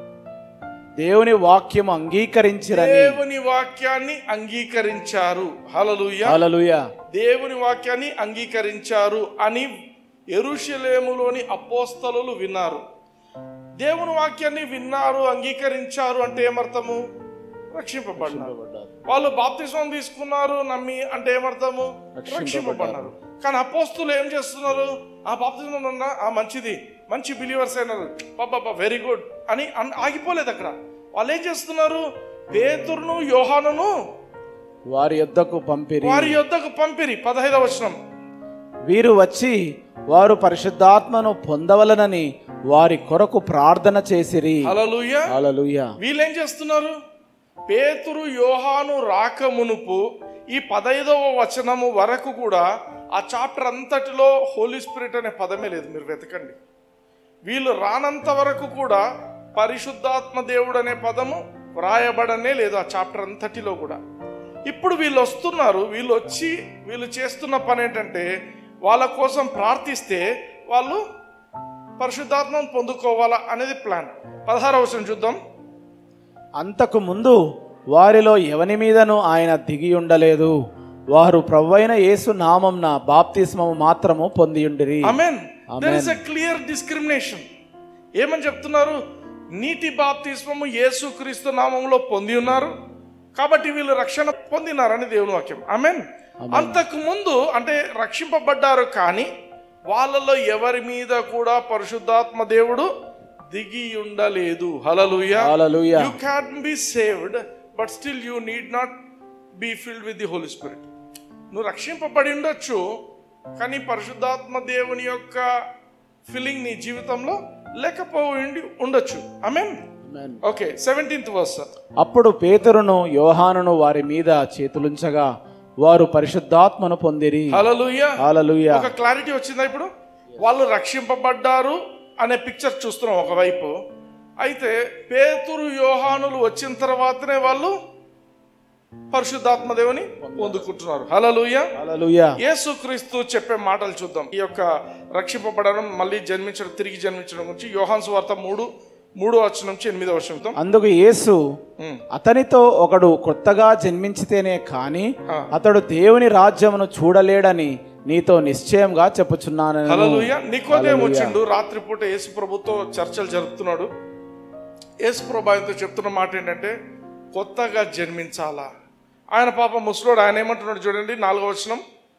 దేవుని వాక్యం అంగీకరించిరని దేవుని వాక్యాన్ని అంగీకరించారు హలలుయ హల్లెలూయా దేవుని వాక్యాన్ని అంగీకరించారు అని ఎరుషలేములోని అపోస్తలు విన్నారు దేవుని వాక్యాన్ని విన్నారు అంగీకరించారు అంటే ఏమర్థము రక్షింపబడినారు వాళ్ళు బాప్తిస్మం తీసుకున్నారు నమ్మి అంటే ఏమర్థము రక్షింపబడినారు కానీ అపోస్తులు ఏం చేస్తున్నారు ఆ బాప్తిస్మం ఉన్నా ఆ మంచిది మంచి బిలీవర్స్ అయినారు పాప వెరీ గుడ్ అని అన్- ఆగిపోలేదు అక్కడ వాళ్ళు ఏం చేస్తున్నారు పేతురును యోహానును వారి యొద్దకు పంపిరి వారి యొద్దకు పంపిరి పదహైదవ వచనం వీరు వచ్చి వారు పరిశుద్ధాత్మను పొందవలనని వారి కొరకు ప్రార్థన చేసిరి హల్లెలూయా హల్లెలూయా వీళ్ళేం చేస్తున్నారు పేతురు యోహాను రాక మునుపు ఈ పదైదవ వచనము వరకు కూడా ఆ చాప్టర్ అంతటిలో హోలీ స్పిరిట్ అనే పదమే లేదు మీరు వెతకండి వీళ్ళు రానంత వరకు కూడా పరిశుద్ధాత్మ దేవుడు అనే పదము వ్రాయబడనే లేదు ఆ చాప్టర్ అంతటిలో కూడా ఇప్పుడు వీళ్ళు వస్తున్నారు వీళ్ళు వచ్చి వీళ్ళు చేస్తున్న పని ఏంటంటే వాళ్ళ కోసం ప్రార్థిస్తే వాళ్ళు పరిశుద్ధాత్మను పొందుకోవాలా అనేది ప్లాన్ పదహారవ వచనం చూద్దాం అంతకు ముందు వారిలో ఎవని మీదను ఆయన దిగి ఉండలేదు వారు ప్రవ్వైన యేసు నామంన బాప్తిస్మము మాత్రము పొందియుండిరి amen there is a clear discrimination ఏమని చెప్తున్నారు నీటి బాప్తిస్మము యేసు క్రీస్తు నామంలో పొంది ఉన్నారు కాబట్టి వీళ్ళు రక్షణ పొందినారని దేవుని వాక్యం అమెన్ అంతకు ముందు అంటే రక్షింపబడ్డారు కానీ వాళ్ళలో ఎవరి మీద కూడా పరిశుద్ధాత్మ దేవుడు దిగి ఉండలేదు hallelujah hallelujah you can be saved but still you need not be filled with the Holy Spirit నువ్వు రక్షింపబడి ఉండొచ్చు కానీ పరిశుద్ధాత్మ దేవుని యొక్క ఫీలింగ్ నీ జీవితంలో లేకపోయి ఉండొచ్చు I mean okay seventeenth verse అప్పుడు పేతురును యోహానును వారి మీద చేతులుంచగా వారు పరిశుద్ధాత్మను పొందిరి హల్లెలూయా హల్లెలూయా ఒక క్లారిటీ వచ్చిందా ఇప్పుడు వాళ్ళు రక్షింపబడ్డారు అనే పిక్చర్ చూస్తున్నాం ఒకవైపు అయితే పేతురు యోహానులు వచ్చిన తర్వాతనే వాళ్ళు పరిశుద్ధాత్మ దేవుని పొందుకుంటున్నారు హలలుయ హల్లెలూయా యేసుక్రీస్తు చెప్పే మాటలు చూద్దాం ఈ యొక్క రక్షింపబడడం మళ్ళీ జన్మించడం తిరిగి జన్మించడం గురించి యోహాన్ వార్త మూడు మూడో వచ్చిన నుంచి ఎనిమిదో వచ్చిన అందుకు యేసు అతనితో ఒకడు కొత్తగా జన్మించితేనే కాని ఆ. అతడు దేవుని రాజ్యమును చూడలేడని నీతో నిశ్చయంగా చెప్పుచున్నాను హలలుయ నికోదేం వచ్చిండు రాత్రిపూట యేసు ప్రభుతో చర్చలు జరుపుతున్నాడు యేసు ప్రభు ఆయనతో చెప్తున్న మాట ఏంటంటే కొత్తగా జన్మించాలా ఆయన పాప ముసలోడు ఆయన ఏమంటున్నాడు చూడండి నాలుగో వచనం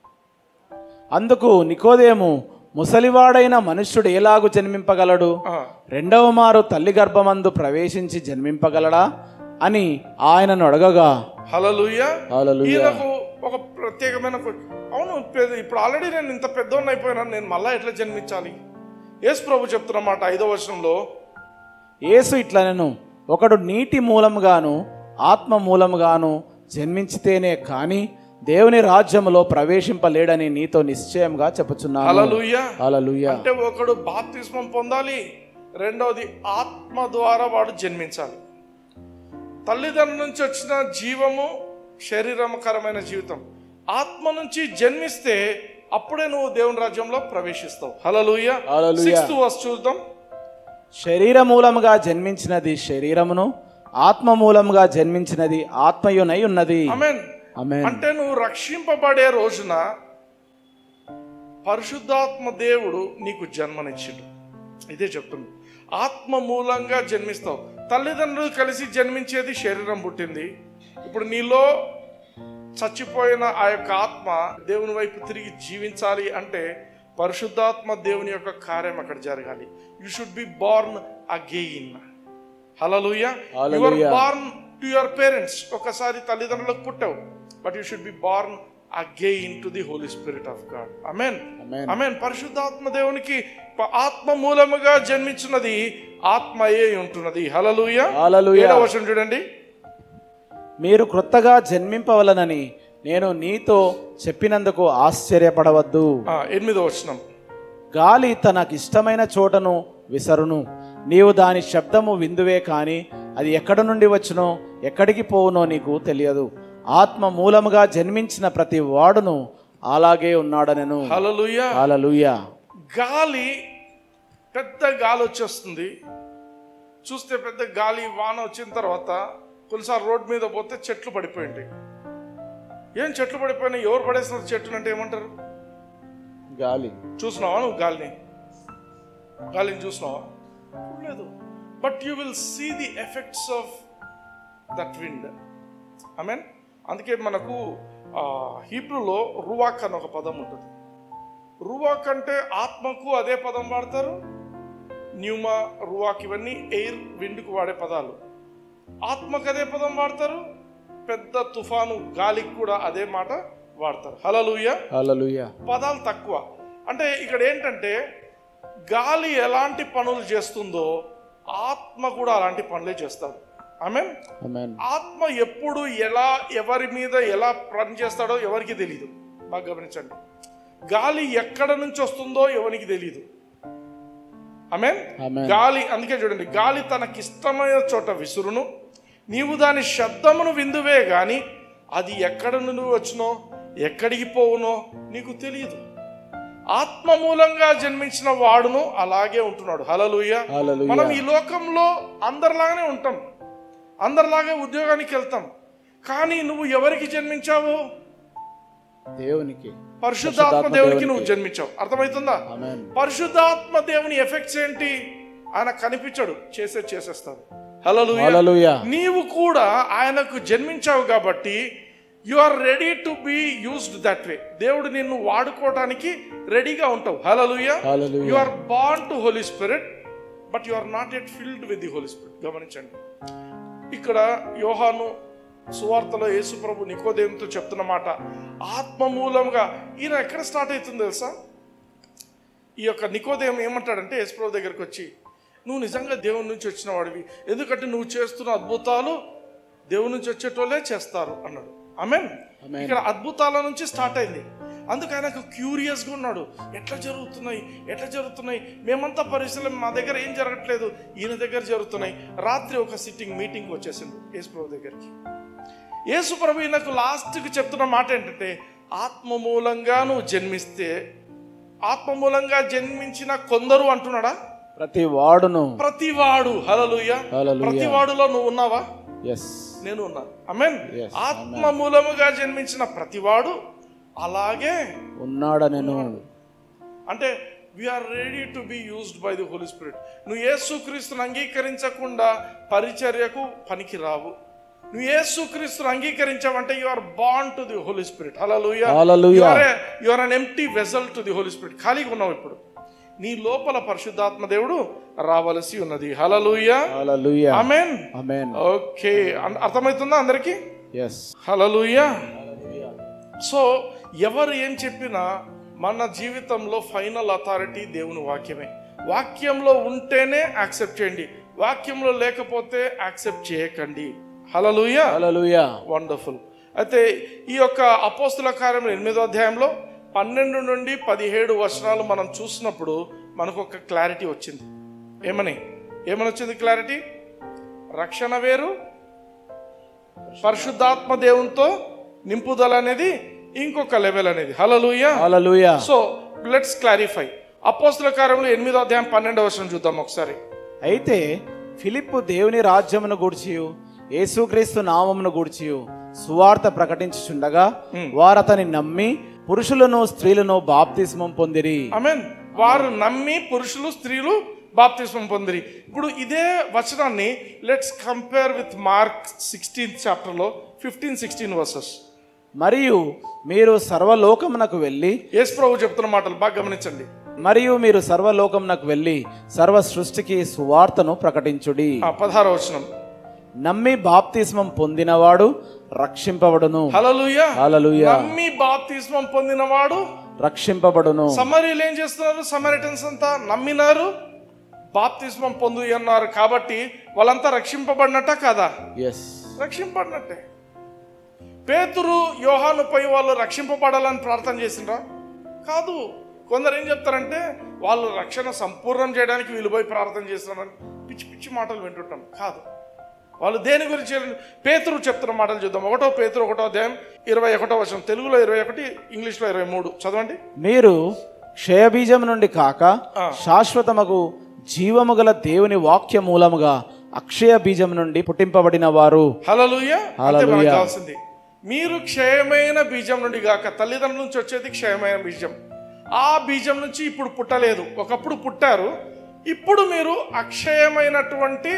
అందుకు నికోదేము ముసలివాడైన మనుష్యుడు ఎలాగు జన్మింపగలడు ఆ, రెండవ మారు తల్లి గర్భమందు ప్రవేశించి జన్మింపగలడా అని ఆయనను అడగగా హల్లెలూయా హల్లెలూయా. ఈయనకు ఒక ప్రత్యేకమైన క్వ- అవును పెద్ద- ఇప్పుడు ఆల్రెడీ నేను ఇంత పెద్దోడిని అయిపోయినాను నేను మళ్ళా ఎట్లా జన్మించాలి యేసు ప్రభు చెప్తున్న మాట ఐదో వచనంలో యేసు ఇట్లనెను ఒకడు నీటి మూలముగాను ఆత్మ మూలముగాను జన్మించితేనే కాని దేవుని రాజ్యములో ప్రవేశింపలేడని నీతో నిశ్చయంగా చెప్పుచున్నాను హల్లెలూయా హల్లెలూయా అంటే ఒకడు బాప్తిస్మం పొందాలి రెండవది ఆత్మ ద్వారా వాడు జన్మించాలి తల్లిదండ్రుల నుంచి వచ్చిన జీవము శరీరకరమైన జీవితం ఆత్మ నుంచి జన్మిస్తే అప్పుడే నువ్వు దేవుని రాజ్యంలో ప్రవేశిస్తావు హలలుయ హల్లెలూయా. సిక్స్త్ వర్స్ చూద్దాం శరీర మూలముగా జన్మించినది శరీరమును ఆత్మ మూలముగా జన్మించినది ఆత్మయునై ఉన్నది ఆమెన్ ఆమేన్ అంటే నువ్వు రక్షింపబడే రోజున పరిశుద్ధాత్మ దేవుడు నీకు జన్మనిచ్చిండు ఇదే చెప్తుంది ఆత్మ మూలంగా జన్మిస్తావు తల్లిదండ్రులు కలిసి జన్మించేది శరీరం పుట్టింది ఇప్పుడు నీలో చచ్చిపోయిన ఆ యొక్క ఆత్మ దేవుని వైపు తిరిగి జీవించాలి అంటే పరిశుద్ధాత్మ దేవుని యొక్క కార్యం అక్కడ జరగాలి you should be born again hallelujah you are Hallelujah. Born to your parents ఒకసారి తల్లిదండ్రులకు పుట్టావు but you should be born again to the Holy Spirit of God amen Amen. Amen పరిశుద్ధాత్మ దేవునికి ప- ఆత్మ మూలముగా జన్మించున్నది ఆత్మయే ఉంటున్నది హలలుయ హల్లెలూయా. ఏడవ వచనం చూడండి మీరు క్రొత్తగా జన్మింపవలనని నేను నీతో చెప్పినందుకు ఆశ్చర్యపడవద్దు ఆ, ఎనిమిదో వచనం గాలి తనకిష్టమైన చోటను విసరును నీవు దాని శబ్దము విందువే కాని అది ఎక్కడ నుండి వచ్చునో ఎక్కడికి పోవునో నీకు తెలియదు ఆత్మ మూలముగా జన్మించిన ప్రతి వాడును అలాగే ఉన్నాడనెను హలలుయ హల్లెలూయా గాలి పెద్ద గాలి వచ్చేస్తుంది చూస్తే పెద్ద గాలి వాన వచ్చిన తర్వాత కొన్నిసార్లు రోడ్ మీద పోతే చెట్లు పడిపోయి ఉంటాయి ఏం చెట్లు పడిపోయినాయి ఎవరు పడేస్తున్నారు చెట్లు అంటే ఏమంటారు గాలి చూసినావా నువ్వు గాలిని గాలిని చూసినావా లేదు but you will see the effects of that wind I mean అందుకే మనకు హీబ్రూలో రువాక్ అని ఒక పదం ఉంటుంది రువాక్ అంటే ఆత్మకు అదే పదం వాడతారు న్యూమా రువాక్ ఇవన్నీ ఎయిర్ విండ్కు వాడే పదాలు ఆత్మకు అదే పదం వాడతారు పెద్ద తుఫాను గాలికి కూడా అదే మాట వాడతారు హలలుయ హల్లెలూయా పదాలు తక్కువ అంటే ఇక్కడ ఏంటంటే గాలి ఎలాంటి పనులు చేస్తుందో ఆత్మ కూడా అలాంటి పనులే చేస్తాడు ఆమె ఆమేన్ ఆత్మ ఎప్పుడు ఎలా ఎవరి మీద ఎలా పని చేస్తాడో ఎవరికి తెలియదు బాగా గమనించండి గాలి ఎక్కడ నుంచి వస్తుందో ఎవరికి తెలియదు ఆమె ఆమేన్ గాలి అందుకే చూడండి గాలి తనకిష్టమైన చోట విసురును నీవు దాని శబ్దమును విందువే గాని అది ఎక్కడ నుండి వచ్చినో ఎక్కడికి పోవునో నీకు తెలియదు ఆత్మ మూలంగా జన్మించిన వాడును అలాగే ఉంటున్నాడు హలలుయ హల్లెలూయా. మనం ఈ లోకంలో అందరిలాగానే ఉంటాం అందరిలాగే ఉద్యోగానికి వెళ్తాం కానీ నువ్వు ఎవరికి జన్మించావు దేవునికి పరిశుద్ధాత్మ పరిశుద్ధాత్మ దేవునికి నువ్వు దేవునికి. జన్మించావు అర్థమవుతుందా ఆమేన్ పరిశుద్ధాత్మ దేవుని ఎఫెక్ట్స్ ఏంటి ఆయన కనిపించడు చేసే చేసేస్తాడు హలో హల్లెలూయా నీవు కూడా ఆయనకు జన్మించావు కాబట్టి you are ready to be used that way దేవుడు నిన్ను వాడుకోవటానికి రెడీగా ఉంటావు hallelujah hallelujah. You are born to Holy Spirit but you are not yet filled with the Holy Spirit గమనించండి ఇక్కడ యోహాను సువార్తలో యేసు ప్రభు నికోదేంతో చెప్తున్న మాట ఆత్మ మూలంగా ఈయన ఎక్కడ స్టార్ట్ అవుతుంది తెలుసా ఈ యొక్క నికోదేం ఏమంటాడంటే యేసు ప్రభు దగ్గరికి వచ్చి నువ్వు నిజంగా దేవుని నుంచి వచ్చిన వాడివి ఎందుకంటే నువ్వు చేస్తున్న అద్భుతాలు దేవుని నుంచి వచ్చేటోళ్ళే చేస్తారు అన్నాడు ఆమెన్ Amen. ఇక్కడ అద్భుతాల నుంచి స్టార్ట్ అయింది అందుకు ఆయనకు క్యూరియస్గా ఉన్నాడు ఎట్లా జరుగుతున్నాయి ఎట్లా జరుగుతున్నాయి మేమంతా పరిశీలన మా దగ్గర ఏం జరగట్లేదు ఈయన దగ్గర జరుగుతున్నాయి రాత్రి ఒక సిట్టింగ్ మీటింగ్ వచ్చేసింది యేసు ప్రభు దగ్గరికి యేసు ప్రభు ఈయనకు లాస్ట్కి చెప్తున్న మాట ఏంటంటే ఆత్మ మూలంగా నువ్వు జన్మిస్తే ఆత్మ మూలంగా జన్మించిన కొందరు అంటున్నాడా ప్రతి వాడును ప్రతివాడు హలలుయ హల్లెలూయా. ప్రతివాడులో నువ్వు ఉన్నావా ఎస్ నేను ఉన్నాను అమెన్ Yes, ఆత్మ మూలముగా జన్మించిన ప్రతివాడు అలాగే ఉన్నాడ నేను అంటే we are ready to be used by the Holy Spirit నువ్వు యేసుక్రీస్తుని అంగీకరించకుండా పరిచర్యకు పనికి రావు నువ్వు యేసుక్రీస్తుని అంగీకరించావంటే you are bound to the Holy Spirit hallelujah Hallelujah. You are an empty vessel to the Holy Spirit ఖాళీగా ఉన్నావు ఇప్పుడు నీ లోపల పరిశుద్ధాత్మ దేవుడు రావలసి ఉన్నది హలలుయా హల్లెలూయా ఆమెన్ ఆమేన్ ఓకే అన్- అర్థమవుతుందా అందరికి ఎస్ హలలుయా సో ఎవరు ఏం చెప్పినా మన జీవితంలో ఫైనల్ అథారిటీ దేవుని వాక్యమే వాక్యంలో ఉంటేనే యాక్సెప్ట్ చేయండి వాక్యంలో లేకపోతే యాక్సెప్ట్ చేయకండి హలలుయా హల్లెలూయా వండర్ఫుల్ అయితే ఈ యొక్క అపోస్తుల కార్యం ఎనిమిదో అధ్యాయంలో పన్నెండు నుండి పదిహేడు వచనాలు మనం చూసినప్పుడు మనకు ఒక క్లారిటీ వచ్చింది ఏమని ఏమని వచ్చింది క్లారిటీ రక్షణ వేరు పరిశుద్ధాత్మ దేవునితో నింపుదల అనేది ఇంకొక లెవెల్ అనేది hallelujah hallelujah so let's clarify అపోస్తుల కార్యంలో ఎనిమిదో అధ్యాయం పన్నెండవ వచనం చూద్దాం ఒకసారి అయితే ఫిలిప్పు దేవుని రాజ్యమును గూర్చియు యేసుక్రీస్తు నామమును గూర్చియు సువార్త ప్రకటించుచుండగా వారతని నమ్మి పురుషులను స్త్రీలను బాప్తిస్మం పొందిరి ఆమెన్ వారు నమ్మి పురుషులు స్త్రీలు బాప్తిస్మం పొందిరి ఇప్పుడు ఇదే వచనాన్ని let's compare with Mark sixteenth చాప్టర్లో ఫిఫ్టీన్ సిక్స్టీన్ వర్సెస్ మరియు మీరు సర్వలోకమునకు వెళ్ళి యేసు ప్రభు చెప్తున్న మాటలు బాగా గమనించండి మరియు మీరు సర్వలోకమునకు వెళ్ళి సర్వ సృష్టికి సువార్తను ప్రకటించుడి ఆ పదహార వచనం నమ్మి బాప్తిస్మం పొందినవాడు రక్షింపబడును హలలుయ హల్లెలూయా నమ్మి బాప్తిస్మం పొందినవాడు రక్షింపబడును సమరీలు ఏం చేస్తున్నారు సమరిటన్స్ అంతా నమ్మినారు బాప్తిస్మం పొందు అన్నారు కాబట్టి వాళ్ళంతా రక్షింపబడినట్ట కాదా ఎస్ రక్షింపడినట్టే పేతురు యోహానుపై వాళ్ళు రక్షింపబడాలని ప్రార్థన చేసిండ్రా కాదు కొందరు ఏం చెప్తారంటే వాళ్ళు రక్షణ సంపూర్ణం చేయడానికి వీళ్ళు పోయి ప్రార్థన చేస్తున్నారని పిచ్చి పిచ్చి మాటలు వింటుంటాం కాదు వాళ్ళు దేని గురించి పేతురు చెప్తున్న మాటలు చూద్దాం ఒకటో పేతురు ఒకటో అధ్యాయం ఇరవై ఒకటో వర్షం తెలుగులో ఇరవై ఒకటి ఇంగ్లీష్లో ఇరవై మూడు చదవండి మీరు క్షయబీజం నుండి కాక శాశ్వతమగు జీవము గల దేవుని వాక్య మూలముగా అక్షయ బీజం నుండి పుట్టింపబడిన వారు హలలుయ అంతే మనకు హల్లెలూయా. కావాల్సింది మీరు క్షయమైన బీజం నుండి గాక తల్లిదండ్రుల నుంచి వచ్చేది క్షయమైన బీజం ఆ బీజం నుంచి ఇప్పుడు పుట్టలేదు ఒకప్పుడు పుట్టారు ఇప్పుడు మీరు అక్షయమైనటువంటి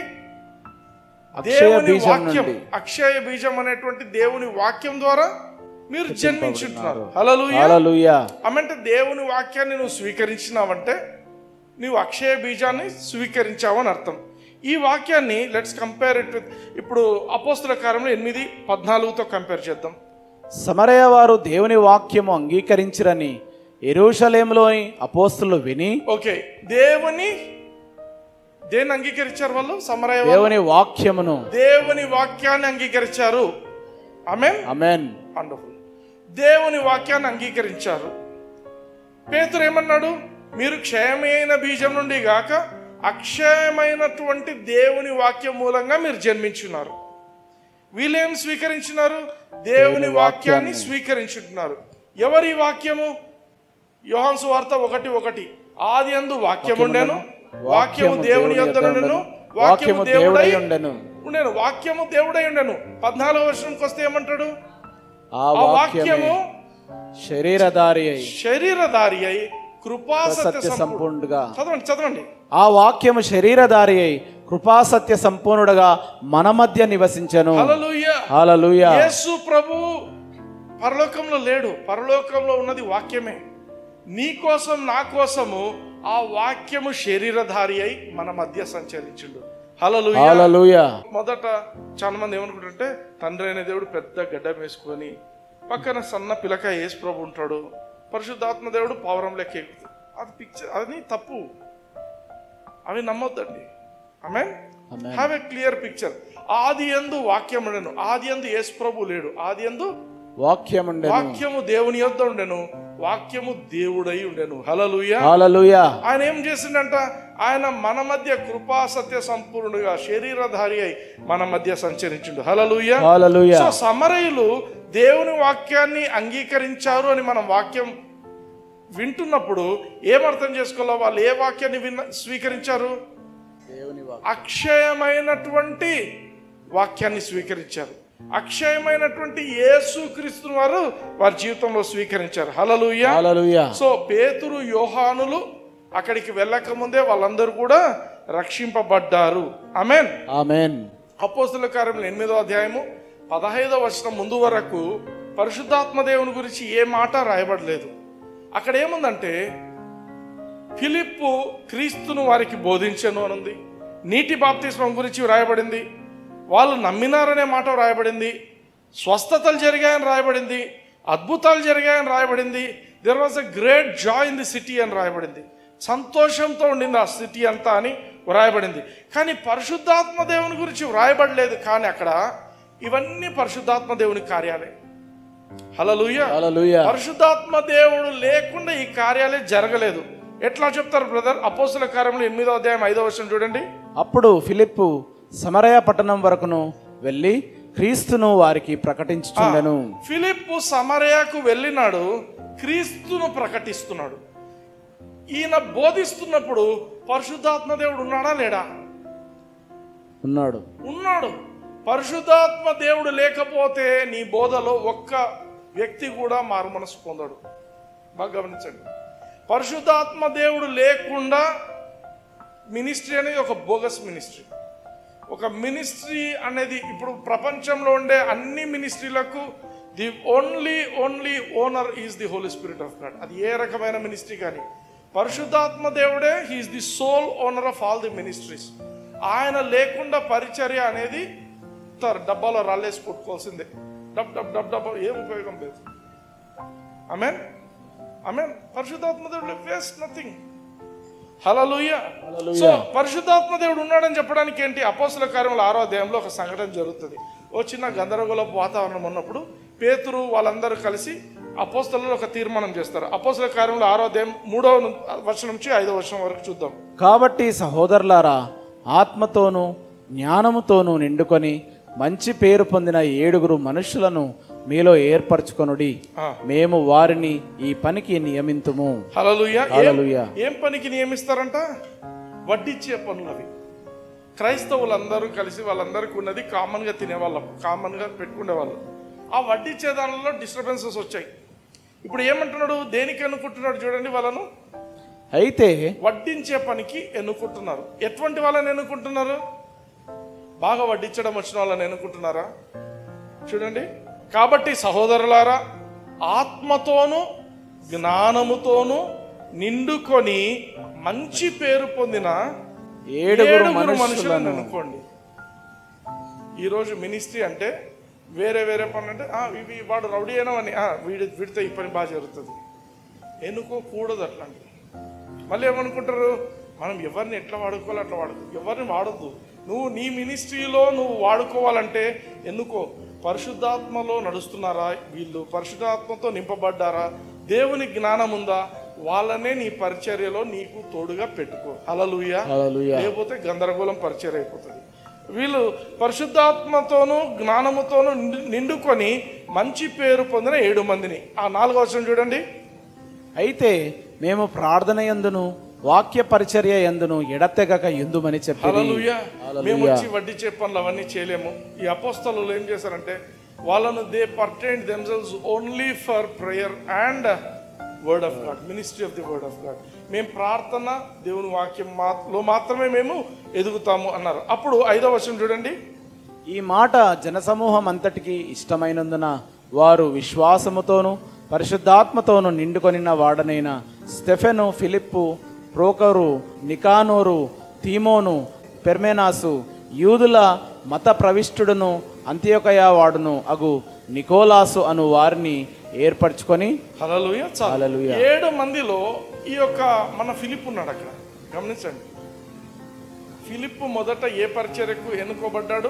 అక్షయ దేవుని బీజం వాక్యం నుండి అక్షయ బీజం అనేటువంటి దేవుని వాక్యం ద్వారా మీరు జన్మించుంటున్నారు హలలుయ హల్లెలూయా అమంటే దేవుని వాక్యాన్ని నువ్వు స్వీకరించినావంటే నువ్వు అక్షయ బీజాన్ని స్వీకరించావని అర్థం ఈ వాక్యాన్ని లెట్స్ కంపేర్ ఇట్ విత్ ఇప్పుడు అపోస్తుల కాలంలో ఎనిమిది పద్నాలుగుతో కంపేర్ చేద్దాం సమరయ వారు దేవుని వాక్యము అంగీకరించిరని ఎరుషలేములోని అపోస్తులు విని ఓకే దేవుని దేన్ని అంగీకరించారు వాళ్ళు సమరయ వాళ్ళు? దేవుని వాక్యమును దేవుని వాక్యాన్ని అంగీకరించారు ఆమె అమెన్ వండర్ఫుల్ దేవుని వాక్యాన్ని అంగీకరించారు పేతురు ఏమన్నాడు మీరు క్షయమైన బీజం నుండి గాక అక్షయమైనటువంటి దేవుని వాక్యం మూలంగా మీరు జన్మించున్నారు వీళ్ళేం స్వీకరించినారు దేవుని వాక్యాన్ని స్వీకరించుంటున్నారు ఎవరి వాక్యము యోహాన్ సువార్త ఒకటి ఒకటి ఆది అందు వాక్యం ఉండెను వాక్యము దేవుని యొద్ద నుండెను వాక్యము దేవుడై ఉండెను ఉండెను వాక్యము దేవుడై ఉండెను పద్నాలుగో వర్షంకి వస్తే ఏమంటాడు ఆ ఆ వాక్యమే వాక్యము శరీరధారి అయి శరీరధారి అయి కృపా సత్య సత్య సంపూర్ణ సంపూర్ణుడుగా చదవండి చదవండి ఆ వాక్యము శరీరధారి అయి కృపాసత్య సంపూర్ణుడుగా మన మధ్య నివసించను హల్లెలూయా హల్లెలూయా యేసు ప్రభు పరలోకంలో లేడు పరలోకంలో ఉన్నది వాక్యమే నీ కోసం నా కోసము ఆ వాక్యము శరీరధారి అయి మన మధ్య సంచరించుండు హల్లెలూయా హల్లెలూయా మొదట చాలా మంది ఏమనుకుంటారంటే తండ్రి అయిన దేవుడు పెద్ద గడ్డం వేసుకొని పక్కన సన్న పిలక యేసు ప్రభు ఉంటాడు పరిశుద్ధాత్మ దేవుడు పావురం లెక్క ఎక్కుతుంది అది పిక్చర్ అది తప్పు అవి నమ్మొద్దండి ఆమె Amen. Have a clear picture ఆది ఎందు వాక్యం ఉండెను ఆది ఎందు యేసు ప్రభు లేడు ఆది ఎందు వాక్యం ఉండెను వాక్యము దేవుని యొద్ద ఉండెను వాక్యము దేవుడై ఉండెను హలలుయ హల్లెలూయా ఆయన ఏం చేసిండంట ఆయన మన మధ్య కృపా సత్య సంపూర్ణుడుగా శరీరధారి అయి మన మధ్య సంచరించిండు హలలుయ హల్లెలూయా సో సమరయులు దేవుని వాక్యాన్ని అంగీకరించారు అని మనం వాక్యం వింటున్నప్పుడు ఏమర్థం చేసుకోవాలో వాళ్ళు ఏ వాక్యాన్ని విన్న స్వీకరించారు దేవుని అక్షయమైనటువంటి వాక్యాన్ని స్వీకరించారు అక్షయమైనటువంటి యేసు క్రీస్తుని వారు వారి జీవితంలో స్వీకరించారు హలలుయ హల్లెలూయా సో పేతురు యోహానులు అక్కడికి వెళ్ళక ముందే వాళ్ళందరూ కూడా రక్షింపబడ్డారు ఆమెన్ ఆమేన్ అపోస్తుల కార్యములు ఎనిమిదో అధ్యాయము పదహైదో వచనం ముందు వరకు పరిశుద్ధాత్మ దేవుని గురించి ఏ మాట రాయబడలేదు అక్కడ ఏముందంటే ఫిలిప్పు క్రీస్తును వారికి బోధించను అనుంది నీటి బాప్తిస్మం గురించి వ్రాయబడింది వాళ్ళు నమ్మినారనే మాట వ్రాయబడింది స్వస్థతలు జరిగాయని రాయబడింది అద్భుతాలు జరిగాయని రాయబడింది there was a great joy in the city అని రాయబడింది సంతోషంతో ఉండింది ఆ సిటీ అంతా అని వ్రాయబడింది కానీ పరిశుద్ధాత్మ దేవుని గురించి వ్రాయబడలేదు కానీ అక్కడ ఇవన్నీ పరిశుద్ధాత్మ దేవుని కార్యాలే హలలుయ హల్లెలూయా పరిశుద్ధాత్మ దేవుడు లేకుండా ఈ కార్యాలే జరగలేదు ఎట్లా చెప్తారు బ్రదర్ అపోస్తుల కార్యంలో ఎనిమిదో అధ్యాయం ఐదో వర్షం చూడండి అప్పుడు ఫిలిప్పు సమరయ పట్టణం వరకును వెళ్ళి క్రీస్తును వారికి ప్రకటించుచుండెను ఫిలిప్పు సమరయాకు వెళ్ళినాడు క్రీస్తును ప్రకటిస్తున్నాడు ఈయన బోధిస్తున్నప్పుడు పరిశుద్ధాత్మ దేవుడు ఉన్నాడా లేడా ఉన్నాడు ఉన్నాడు పరిశుద్ధాత్మ దేవుడు లేకపోతే నీ బోధలో ఒక్క వ్యక్తి కూడా మారు మనసు పొందడు బాగా గమనించండి పరిశుద్ధాత్మ దేవుడు లేకుండా మినిస్ట్రీ అనేది ఒక బోగస్ మినిస్ట్రీ ఒక మినిస్ట్రీ అనేది ఇప్పుడు ప్రపంచంలో ఉండే అన్ని మినిస్ట్రీలకు the only only owner is the Holy Spirit of God అది ఏ రకమైన మినిస్ట్రీ కానీ పరిశుద్ధాత్మ దేవుడే he is the sole owner of all the ministries ఆయన లేకుండా పరిచర్య అనేది త- డబ్బాలో రాళ్ళేసి కొట్టుకోవాల్సిందే డబ్ డబ్ డబ్ డబ్ ఏం ఉపయోగం లేదు ఆమెన్ ఆమెన్ పరిశుద్ధాత్మ దేవుడు వేస్ట్ నథింగ్ హలలుయ సో పరిశుద్ధాత్మ దేవుడు ఉన్నాడని చెప్పడానికి ఏంటి అపోస్తుల కార్యంలో ఆరో అధ్యాయంలో ఒక సంఘటన జరుగుతుంది ఓ చిన్న గందరగోళపు వాతావరణం ఉన్నప్పుడు పేతురు వాళ్ళందరూ కలిసి అపోస్తలలో ఒక తీర్మానం చేస్తారు అపోస్తుల కార్యంలో ఆరో అధ్యాయం మూడో ను- వర్షం నుంచి ఐదో వర్షం వరకు చూద్దాం కాబట్టి సహోదరులారా ఆత్మతోనూ జ్ఞానముతోనూ నిండుకొని మంచి పేరు పొందిన ఏడుగురు మనుషులను మీలో ఏర్పరచుకొనుడి ఆ. మేము వారిని ఈ పనికి నియమింతుము హలలుయ హల్లెలూయా. ఏం పనికి నియమిస్తారంట వడ్డిచ్చే పనులు అవి క్రైస్తవులందరూ కలిసి వాళ్ళందరికీ ఉన్నది కామన్గా తినేవాళ్ళం కామన్గా పెట్టుకునే వాళ్ళు ఆ వడ్డిచ్చే దానిలో డిస్టర్బెన్సెస్ వచ్చాయి ఇప్పుడు ఏమంటున్నాడు దేనికి ఎన్నుకుంటున్నాడు చూడండి వాళ్ళను అయితే వడ్డించే పనికి ఎన్నుకుంటున్నారు ఎటువంటి వాళ్ళని ఎన్నుకుంటున్నారు బాగా వడ్డించడం వచ్చిన వాళ్ళని ఎన్నుకుంటున్నారా చూడండి కాబట్టి సహోదరులారా ఆత్మతోనూ జ్ఞానముతోనూ నిండుకొని మంచి పేరు పొందిన ఏడుగురు మనుషులను మనుషులను ఎన్నుకోండి ఈరోజు మినిస్ట్రీ అంటే వేరే వేరే పనులు అంటే "ఆ, ఇవి వాడు రౌడీ అయినా అని "ఆ, వీడి వీడితో ఈ పని బాగా జరుగుతుంది ఎన్నుకోకూడదు అట్లాంటి మళ్ళీ ఏమనుకుంటారు మనం ఎవరిని ఎట్లా వాడుకోవాలి అట్లా వాడుకో ఎవరిని వాడద్దు నువ్వు నీ మినిస్ట్రీలో నువ్వు వాడుకోవాలంటే ఎన్నుకో పరిశుద్ధాత్మలో నడుస్తున్నారా వీళ్ళు పరిశుద్ధాత్మతో నింపబడ్డారా దేవుని జ్ఞానం ఉందా వాళ్ళనే నీ పరిచర్యలో నీకు తోడుగా పెట్టుకో హలలుయ హల్లెలూయా. లేకపోతే గందరగోళం పరిచయం అయిపోతుంది వీళ్ళు పరిశుద్ధాత్మతోనూ జ్ఞానముతోనూ నిండు- నిండుకొని మంచి పేరు పొందిన ఏడు మందిని ఆ నాలుగో వచనం చూడండి అయితే మేము ప్రార్థన ఎందును వాక్య పరిచర్య ఎందును ఎడతెగక ఎందుమని చెప్పి హల్లెలూయా మేము వచ్చి వడ్డీ పనులు అవన్నీ చేయలేము ఈ అపోస్తలు ఏం చేశారంటే వాళ్ళను they pertain themselves only for prayer and word of God ministry of the word of God మేము ప్రార్థన దేవుని వాక్యం మాలో మాత్రమే మేము ఎదుగుతాము అన్నారు అప్పుడు ఐదో వర్షం చూడండి ఈ మాట జనసమూహం అంతటికి ఇష్టమైనందున వారు విశ్వాసముతోను పరిశుద్ధాత్మతోను నిండుకొనిన వాడనైన స్టెఫెను ఫిలిప్పు ప్రోకరు నికానోరు తీమోను పెర్మెనాసు యూదుల మత ప్రవిష్టుడును అంత్యోకయ వాడును అగు నికోలాసు అను వారిని ఏర్పరచుకొని హలలుయ చాలు హల్లెలూయా. ఏడు మందిలో ఈ యొక్క మన ఫిలిప్ ఉన్నాడు అక్కడ గమనించండి ఫిలిప్ మొదట ఏ పరిచర్యకు ఎన్నుకోబడ్డాడు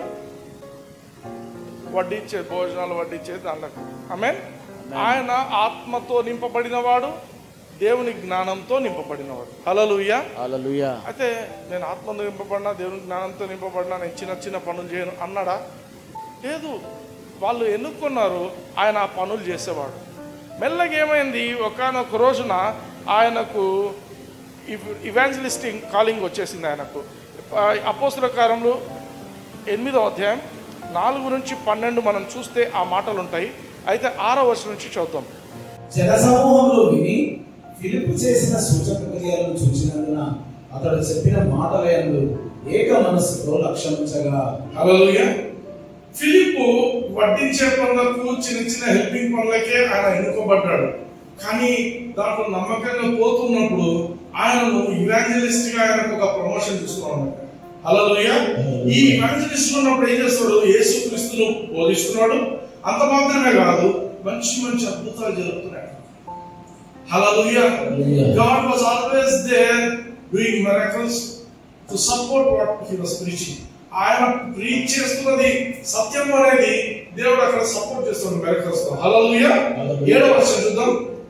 వడ్డించే భోజనాలు వడ్డించే దానికి ఆమె ఆయన ఆత్మతో నింపబడినవాడు దేవుని జ్ఞానంతో నింపబడినవాడు హలలుయ హల్లెలూయా అయితే నేను ఆత్మతో నింపబడినా దేవుని జ్ఞానంతో నింపబడినా నేను చిన్న చిన్న పనులు చేయను అన్నాడా లేదు వాళ్ళు ఎన్నుకున్నారు ఆయన ఆ పనులు చేసేవాడు మెల్లగా ఏమైంది ఒకనొక రోజున ఆయనకు ఇవాంజలిస్టింగ్ కాలింగ్ వచ్చేసింది ఆయనకు అపోస్తుల కారంలో ఎనిమిదో అధ్యాయం నాలుగు నుంచి పన్నెండు మనం చూస్తే ఆ మాటలు ఉంటాయి అయితే ఆరో వర్షం నుంచి చదువుతాం జనసమూహంలో విని ఫిలిప్పు చేసిన సూచక క్రియలను చూసినందున అతడు చెప్పిన మాటలందు ఏక మనస్సుతో లక్ష్యమించగా హల్లెలూయా ఫిలిప్ వడ్డించే పనులకు చిన్న చిన్న హెల్పింగ్ పనులకే ఆయన ఎన్నుకోబడ్డాడు కానీ దాంట్లో నమ్మకంగా పోతున్నప్పుడు ఆయనను ఇవాంజలిస్ట్ గా ఆయనకు ఒక ప్రమోషన్ తీసుకున్నాడు హల్లెలూయా ఈ ఇవాంజలిస్ట్ ఉన్నప్పుడు ఏం చేస్తాడు యేసు క్రీస్తును బోధిస్తున్నాడు అంత మాత్రమే కాదు మంచి మంచి అద్భుతాలు జరుగుతున్నాయి హల్లెలూయా Hallelujah. God was always there doing miracles to support what he was preaching. ఆయన ప్రీచ్ చేస్తున్నది సత్యం అనేది దేవుడు అక్కడ సపోర్ట్ చేస్తున్నాడు miracles తో హల్లెలూయా Hallelujah. ఏడవ వర్షం చూద్దాం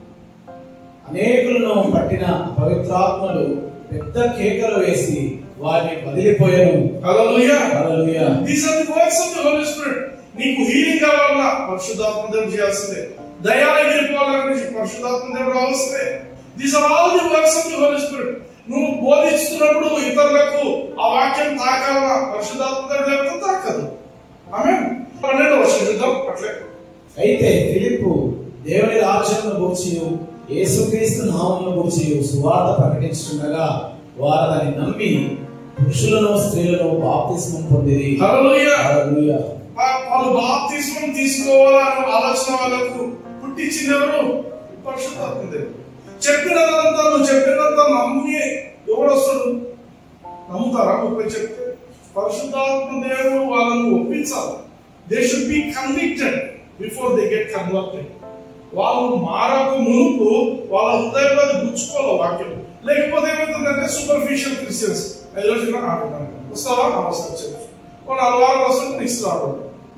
అనేకులను పట్టిన పవిత్రాత్మలు పెద్ద కేకలు వేసి వారిని వదిలిపోయాను hallelujah hallelujah. These are the works of the Holy Spirit నీకు హీలింగ్ కావాలన్నా పరిశుద్ధాత్మ దేవుడు చేయాల్సిందే దయాలు ఎగిరిపోవాలని పరిశుద్ధాత్మ దేవుడు రావాల్సిందే these are all the works of the Holy Spirit నువ్వు బోధిస్తున్నప్పుడు ఇతరులకు ఆ వాక్యం తాకాలన్నా పరిశుద్ధాత్మ దేవుడు లేకపోతే తాకదు ఆమె పన్నెండు వర్షం చూద్దాం అట్లే అయితే ఫిలిప్పు దేవుని రాజ్యమును గూర్చి యేసుక్రీస్తు నామమును గూర్చి సువార్త ప్రకటించుండగా వారు దాన్ని నమ్మి పురుషులను స్త్రీలను బాప్తిస్మం పొందిరి హల్లెలూయా హల్లెలూయా. వా- వాళ్ళు బాప్తిస్మం తీసుకోవాలనే ఆలోచన వాళ్ళకు పుట్టించింది ఎవరు పరిశుద్ధాత్మ దేవుడు చెప్పినదంతా నువ్వు చెప్పినంత నమ్మి ఎవడు వస్తాడు నమ్ముతారా ముప్పై చెప్తే పరిశుద్ధాత్మ దేవుడు వాళ్ళను ఒప్పించాలి they should be convicted before they get converted వాళ్ళు మారక మునుపు వాళ్ళ హృదయంలో అది గుచ్చుకోవాలి వాక్యం లేకపోతే ఏమవుతుందంటే సూపర్ఫిషియల్ క్రిస్టియన్స్ ఐదు రోజులు వస్తావా ఆ, వస్తా చెప్పు ఓ నాలుగు వారాలు వస్తుంటే నెక్స్ట్ రావడం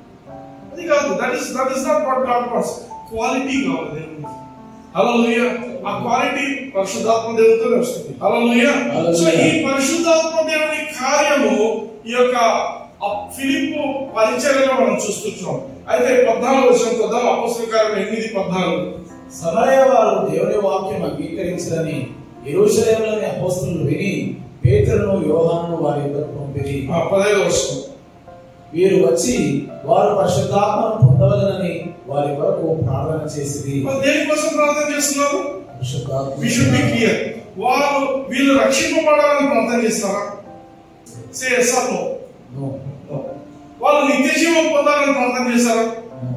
అది కాదు that is that is not what God wants quality కావాలి దేవునికి హల్లెలూయా ఆ క్వాలిటీ పరిశుద్ధాత్మ దేవుడితోనే వస్తుంది హల్లెలూయా సో ఈ పరిశుద్ధాత్మ దేవుని కార్యము ఈ యొక్క ఆ ఫిలిప్పు పరిచర్యలో మనం చూస్తున్నాం అయితే పద్నాలుగు వచ్చిన కొద్దాం అపోస్తుల కార్యం ఎనిమిది పద్నాలుగు సమరయ వారు దేవుని వాక్యం అంగీకరించదని యెరూషలేములోని అపోస్తులు విని పేతురును యోహాను వారి యొద్దకు పంపిరి ఆ, పదహైదు వర్షం వీరు వచ్చి వారు పరిశుద్ధాత్మను పొందవలనని వారి కొరకు ప్రార్థన చేసిరి మరి దేనికోసం ప్రార్థన చేస్తున్నారు పరిశుద్ధాత్మ వి షుడ్ బి క్లియర్ వారు వీళ్ళు రక్షింపబడాలని ప్రార్థన చేస్తారా say yes or no No, No. వాళ్ళు నిత్య జీవం పొందాలని ప్రార్థన చేశారా no,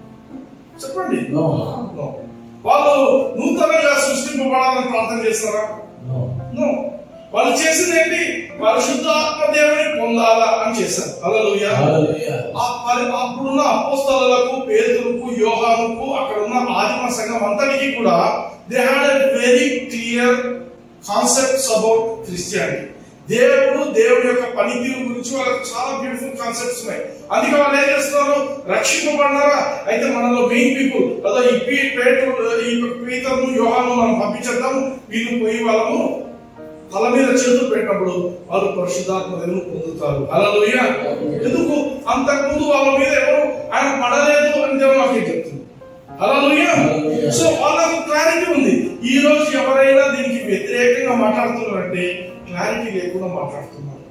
చెప్పండి no, No. వాళ్ళు నూతనంగా సృష్టింపబడాలని ప్రార్థన చేస్తారా no. No. వాళ్ళు చేసింది ఏంటి పరిశుద్ధాత్మ దేవుని పొందాలా అని చేశారు హల్లెలూయా Hallelujah. ఆ పరి- అప్పుడున్న అపోస్తలకు పేదలకు యోహానుకు అక్కడ ఉన్న ఆదిమ సంఘం అంతటికి కూడా they had a very clear concepts about Christianity దేవుడు దేవుడి యొక్క పనితీరు గురించి వాళ్ళకి చాలా బ్యూటిఫుల్ కాన్సెప్ట్స్ ఉన్నాయి అందుకే వాళ్ళు ఏం చేస్తున్నారు రక్షింపబడినారా అయితే మనలో మెయిన్ పీపుల్ అదో ఈ పీ పేటు ఈ పీతర్ను యోహాను మనం పంపించేద్దాం వీళ్ళు పోయి వాళ్ళము తల మీద చేతులు పెట్టినప్పుడు వాళ్ళు పరిశుద్ధాత్మ దేవుని పొందుతారు హల్లెలూయా ఎందుకు అంతకుముందు వాళ్ళ మీద ఎవరు ఆయన పడలేదు అని దేవుడు నాకు చెప్తుంది హల్లెలూయా Hallelujah. సో వాళ్ళకు క్లారిటీ ఉంది ఈ రోజు ఎవరైనా దీనికి వ్యతిరేకంగా మాట్లాడుతున్నారంటే క్లారిటీ లేకుండా మాట్లాడుతున్నారు